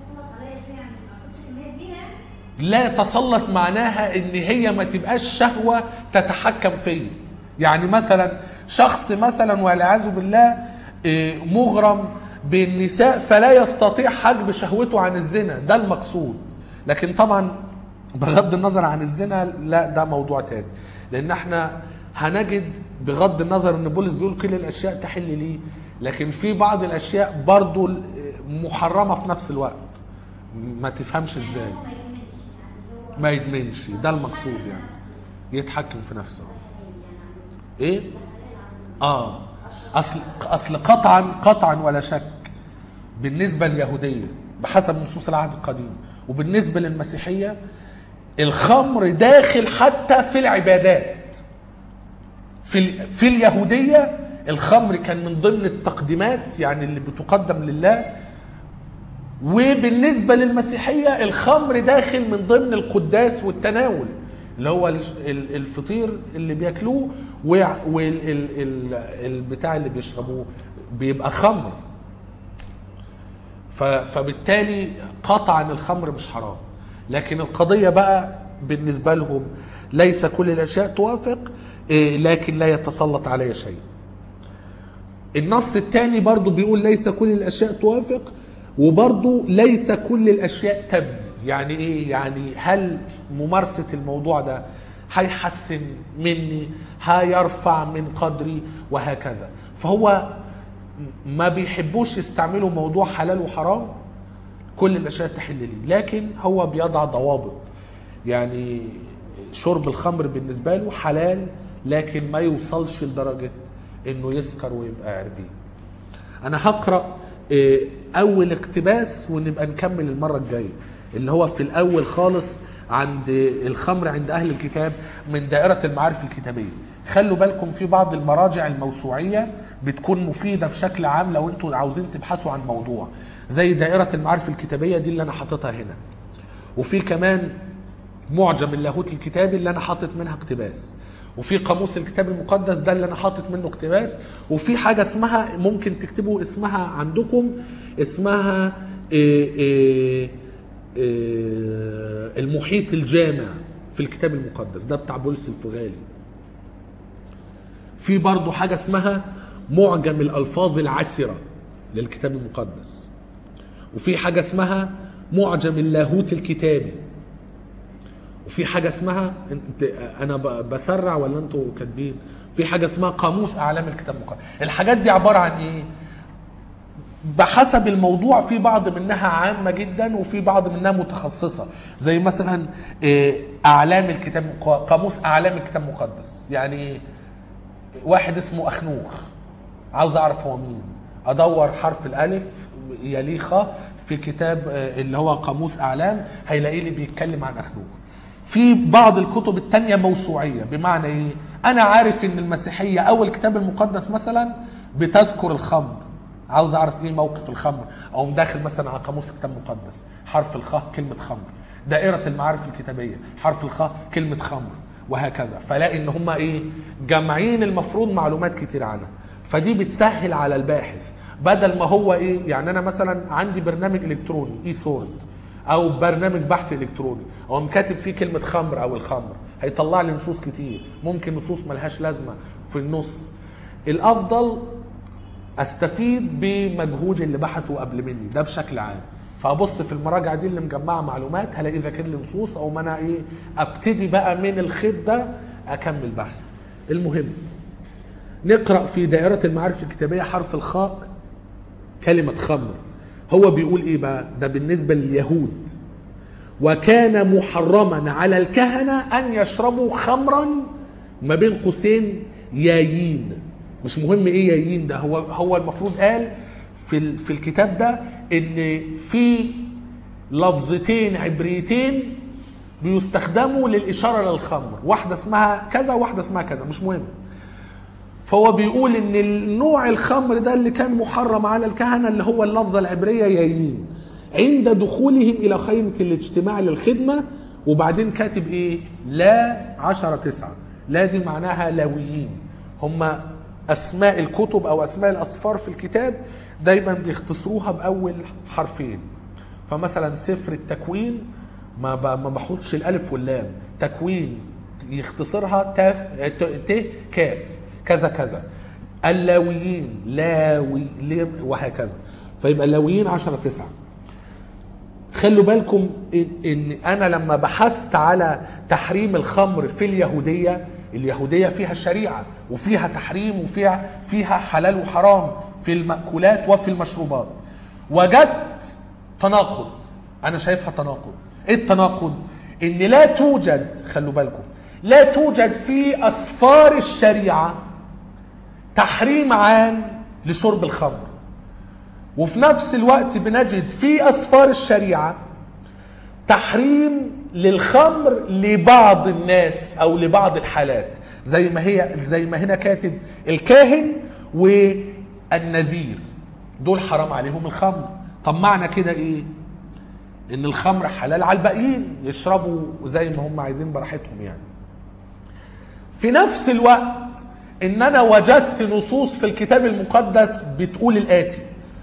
[SPEAKER 2] لا يتسلط عليا ازاي يعني ما اخدش كميات بيها
[SPEAKER 1] لا يتسلط معناها ان هي ما تبقاش شهوه تتحكم فيا يعني مثلا شخص مثلا والعياذ بالله إيه، مغرم بالنساء فلا يستطيع حجب شهوته عن الزنا ده المقصود لكن طبعا بغض النظر عن الزنا لا ده موضوع تاني لان احنا هنجد بغض النظر ان بولس بيقول كل الاشياء تحل لي لكن في بعض الاشياء برضو محرمه في نفس الوقت ما تفهمش ازاي
[SPEAKER 2] هو ما يدمنش يعني هو
[SPEAKER 1] ما يدمنش ده المقصود يعني يتحكم في نفسه ايه اه اصل اصل قطعا قطعا ولا شك بالنسبه لليهوديه بحسب نصوص العهد القديم وبالنسبه للمسيحيه الخمر داخل حتى في العبادات في ال- في اليهوديه الخمر كان من ضمن التقديمات يعني اللي بتقدم لله وبالنسبه للمسيحيه الخمر داخل من ضمن القداس والتناول اللي هو ال- ال- الفطير اللي بياكلوه والبتاع اللي بيشربوه بيبقى خمر ف- فبالتالي قطعا الخمر مش حرام لكن القضية بقى بالنسبة لهم ليس كل الأشياء توافق إيه، لكن لا يتسلط علي شيء النص الثاني برضو بيقول ليس كل الاشياء توافق وبرضو ليس كل الاشياء تبني يعني ايه يعني هل ممارسه الموضوع ده هيحسن مني هيرفع من قدري وهكذا فهو ما بيحبوش يستعملوا موضوع حلال وحرام كل الاشياء تحل لي لكن هو بيضع ضوابط يعني شرب الخمر بالنسبه له حلال لكن ما يوصلش لدرجه انه يسكر ويبقى عربيد انا هقرا آه، اول اقتباس ونبقى نكمل المره الجايه اللي هو في الاول خالص عند الخمر عند اهل الكتاب من دائره المعارف الكتابيه خلوا بالكم في بعض المراجع الموسوعيه بتكون مفيده بشكل عام لو انتوا عاوزين تبحثوا عن موضوع زي دائره المعارف الكتابيه دي اللي انا حاططها هنا وفي كمان معجم اللاهوت الكتابي اللي انا حاطط منها اقتباس وفي قاموس الكتاب المقدس ده اللي انا حاطط منه اقتباس وفي حاجه اسمها ممكن تكتبوا اسمها عندكم اسمها إيه إيه إيه المحيط الجامع في الكتاب المقدس ده بتاع بولس الفغالي في برضه حاجه اسمها معجم الالفاظ العسره للكتاب المقدس وفي حاجه اسمها معجم اللاهوت الكتابي وفي حاجه اسمها انت انا ب- بسرع ولا انتوا كاتبين في حاجه اسمها قاموس اعلام الكتاب المقدس الحاجات دي عباره عن ايه بحسب الموضوع في بعض منها عامة جدا وفي بعض منها متخصصة زي مثلا إيه، أعلام الكتاب المق- قاموس أعلام الكتاب المقدس يعني واحد اسمه أخنوخ عاوز أعرف هو مين أدور حرف الألف يليه خ في كتاب آه، اللي هو قاموس اعلام هيلاقيه لي بيتكلم عن اخنوخ في بعض الكتب التانية موسوعية بمعنى ايه انا عارف ان المسيحية او الكتاب المقدس مثلا بتذكر الخمر عاوز اعرف ايه موقف الخمر او داخل مثلا على قاموس كتاب مقدس حرف الخاء كلمة خمر دائرة المعارف الكتابية حرف الخاء كلمة خمر وهكذا فلاقي ان هم ايه جامعين المفروض معلومات كتير عنها فدي بتسهل على الباحث بدل ما هو ايه يعني انا مثلا عندي برنامج الكتروني اي سورد او برنامج بحث الكتروني او كاتب فيه كلمه خمر او الخمر هيطلع لي نصوص كتير ممكن نصوص ملهاش لازمه في النص الافضل استفيد بمجهود اللي بحثه قبل مني ده بشكل عام فابص في المراجع دي اللي مجمعه معلومات هلاقي ذاكر لي نصوص او ما انا ايه ابتدي بقى من الخيط ده اكمل بحث المهم نقرا في دائره المعارف الكتابيه حرف الخاء كلمه خمر هو بيقول ايه بقى ده بالنسبه لليهود وكان محرما على الكهنه ان يشربوا خمرا ما بين قوسين يايين مش مهم ايه يايين ده هو هو المفروض قال في ال- في الكتاب ده ان في لفظتين عبريتين بيستخدموا للاشاره للخمر واحده اسمها كذا واحده اسمها كذا مش مهم فهو بيقول ان النوع الخمر ده اللي كان محرم على الكهنه اللي هو اللفظه العبريه يايين عند دخولهم الى خيمه الاجتماع للخدمه وبعدين كاتب ايه لا عشرة تسعة لا دي معناها لاويين هم اسماء الكتب او اسماء الاصفار في الكتاب دايما بيختصروها باول حرفين فمثلا سفر التكوين ما ب- ما بحطش الالف واللام تكوين يختصرها تاف ت ت كاف كذا كذا اللاويين لاوي لم وهكذا فيبقى اللاويين 10 9 خلوا بالكم ان إن انا لما بحثت على تحريم الخمر في اليهوديه اليهوديه فيها شريعه وفيها تحريم وفيها فيها حلال وحرام في المأكولات وفي المشروبات وجدت تناقض انا شايفها تناقض ايه التناقض ان لا توجد خلوا بالكم لا توجد في اسفار الشريعه تحريم عام لشرب الخمر وفي نفس الوقت بنجد في اسفار الشريعه تحريم للخمر لبعض الناس او لبعض الحالات زي ما هي زي ما هنا كاتب الكاهن والنذير دول حرام عليهم الخمر طب معنى كده ايه ان الخمر حلال على الباقيين يشربوا زي ما هم عايزين براحتهم يعني في نفس الوقت ان انا وجدت نصوص في الكتاب المقدس بتقول الاتي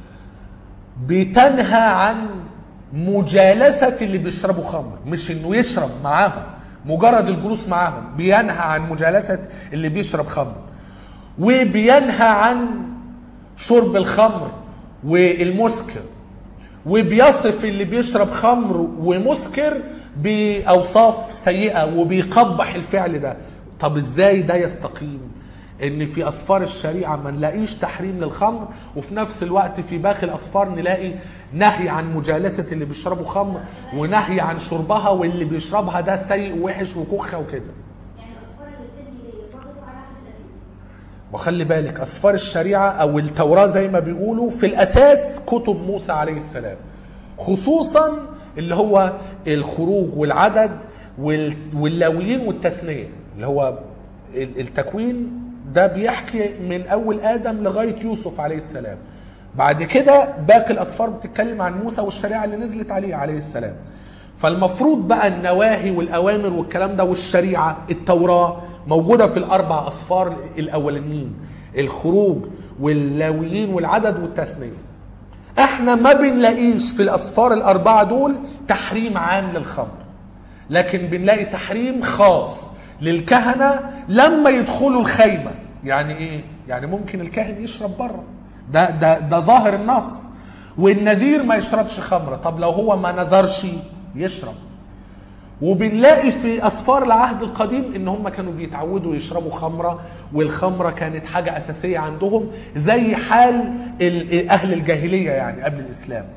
[SPEAKER 1] بتنهى عن مجالسة اللي بيشربوا خمر مش انه يشرب معاهم مجرد الجلوس معاهم بينهى عن مجالسة اللي بيشرب خمر وبينهى عن شرب الخمر والمسكر وبيصف اللي بيشرب خمر ومسكر باوصاف سيئه وبيقبح الفعل ده طب ازاي ده يستقيم ان في اسفار الشريعه ما نلاقيش تحريم للخمر وفي نفس الوقت في باقي الاسفار نلاقي نهي عن مجالسه اللي بيشربوا خمر ونهي عن شربها واللي بيشربها ده سيء ووحش وكخه وكده
[SPEAKER 2] يعني الأصفار اللي بتبني دي برضه على العهد القديم
[SPEAKER 1] وخلي بالك اسفار الشريعه او التوراه زي ما بيقولوا في الاساس كتب موسى عليه السلام خصوصا اللي هو الخروج والعدد وال- واللاويين والتثنيه اللي هو ال- التكوين ده بيحكي من اول ادم لغايه يوسف عليه السلام بعد كده باقي الاسفار بتتكلم عن موسى والشريعه اللي نزلت عليه عليه السلام فالمفروض بقى النواهي والاوامر والكلام ده والشريعه التوراه موجوده في الاربع اسفار الاولانيين الخروج واللاويين والعدد والتثنيه احنا ما بنلاقيش في الاسفار الاربعه دول تحريم عام للخمر لكن بنلاقي تحريم خاص للكهنه لما يدخلوا الخيمه يعني ايه يعني ممكن الكاهن يشرب بره ده ده ده ظاهر النص والنذير ما يشربش خمره طب لو هو ما نذرش يشرب وبنلاقي في اسفار العهد القديم ان هم كانوا بيتعودوا يشربوا خمره والخمره كانت حاجه اساسيه عندهم زي حال ال- اهل الجاهليه يعني قبل الاسلام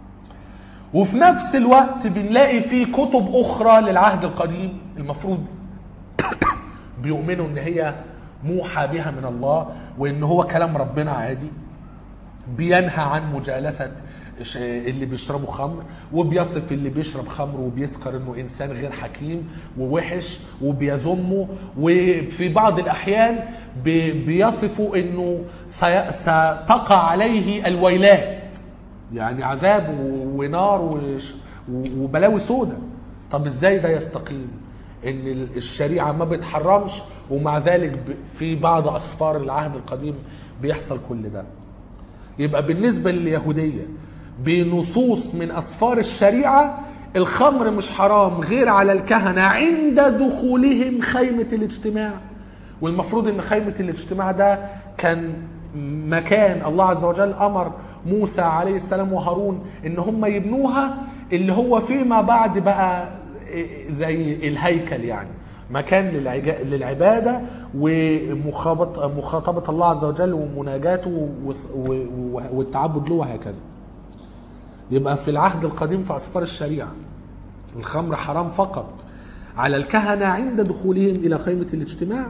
[SPEAKER 1] وفي نفس الوقت بنلاقي في كتب اخرى للعهد القديم المفروض بيؤمنوا ان هي موحى بها من الله وان هو كلام ربنا عادي بينهى عن مجالسة ش- اللي بيشربوا خمر وبيصف اللي بيشرب خمر وبيسكر انه انسان غير حكيم ووحش وبيذمه وفي بعض الاحيان بي- بيصفوا انه سي- ستقع عليه الويلات يعني عذاب و- ونار وش- و- وبلاوي سودة طب ازاي ده يستقيم ان ال- الشريعه ما بتحرمش ومع ذلك ب- في بعض اسفار العهد القديم بيحصل كل ده يبقى بالنسبه لليهوديه بنصوص من اسفار الشريعه الخمر مش حرام غير على الكهنه عند دخولهم خيمه الاجتماع والمفروض ان خيمه الاجتماع ده كان مكان الله عز وجل امر موسى عليه السلام وهارون ان هم يبنوها اللي هو فيما بعد بقى زي الهيكل يعني مكان للعجا- للعباده ومخاطبه مخاطبه الله عز وجل ومناجاته وس- و- و- والتعبد له وهكذا يبقى في العهد القديم في اسفار الشريعه الخمر حرام فقط على الكهنه عند دخولهم الى خيمه الاجتماع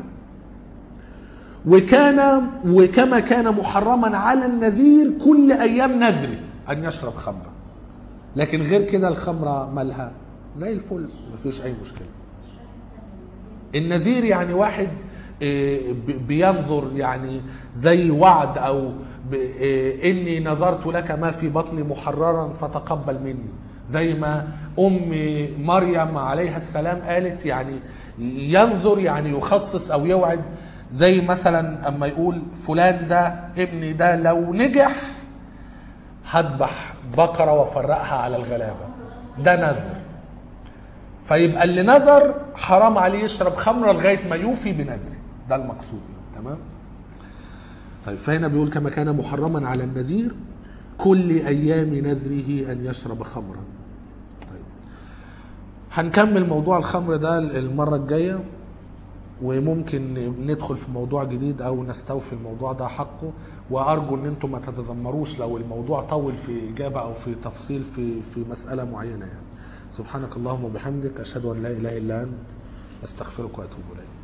[SPEAKER 1] وكان وكما كان محرما على النذير كل ايام نذره ان يشرب خمرا لكن غير كده الخمره مالها زي الفل مفيش اي مشكله النذير يعني واحد آه، ب- بينظر يعني زي وعد او ب- آه، اني نظرت لك ما في بطني محررا فتقبل مني زي ما ام مريم عليها السلام قالت يعني ينظر يعني يخصص او يوعد زي مثلا اما يقول فلان ده ابني ده لو نجح هذبح بقره وافرقها على الغلابه ده نذر فيبقى اللي نذر حرام عليه يشرب خمره لغايه ما يوفي بنذره ده المقصود يعني. تمام طيب فهنا بيقول كما كان محرما على النذير كل ايام نذره ان يشرب خمرا طيب هنكمل موضوع الخمر ده المره الجايه وممكن ندخل في موضوع جديد او نستوفي الموضوع ده حقه وارجو ان انتم ما تتذمروش لو الموضوع طول في اجابه او في تفصيل في في مساله معينه يعني سبحانك اللهم وبحمدك اشهد ان لا اله الا انت استغفرك واتوب اليك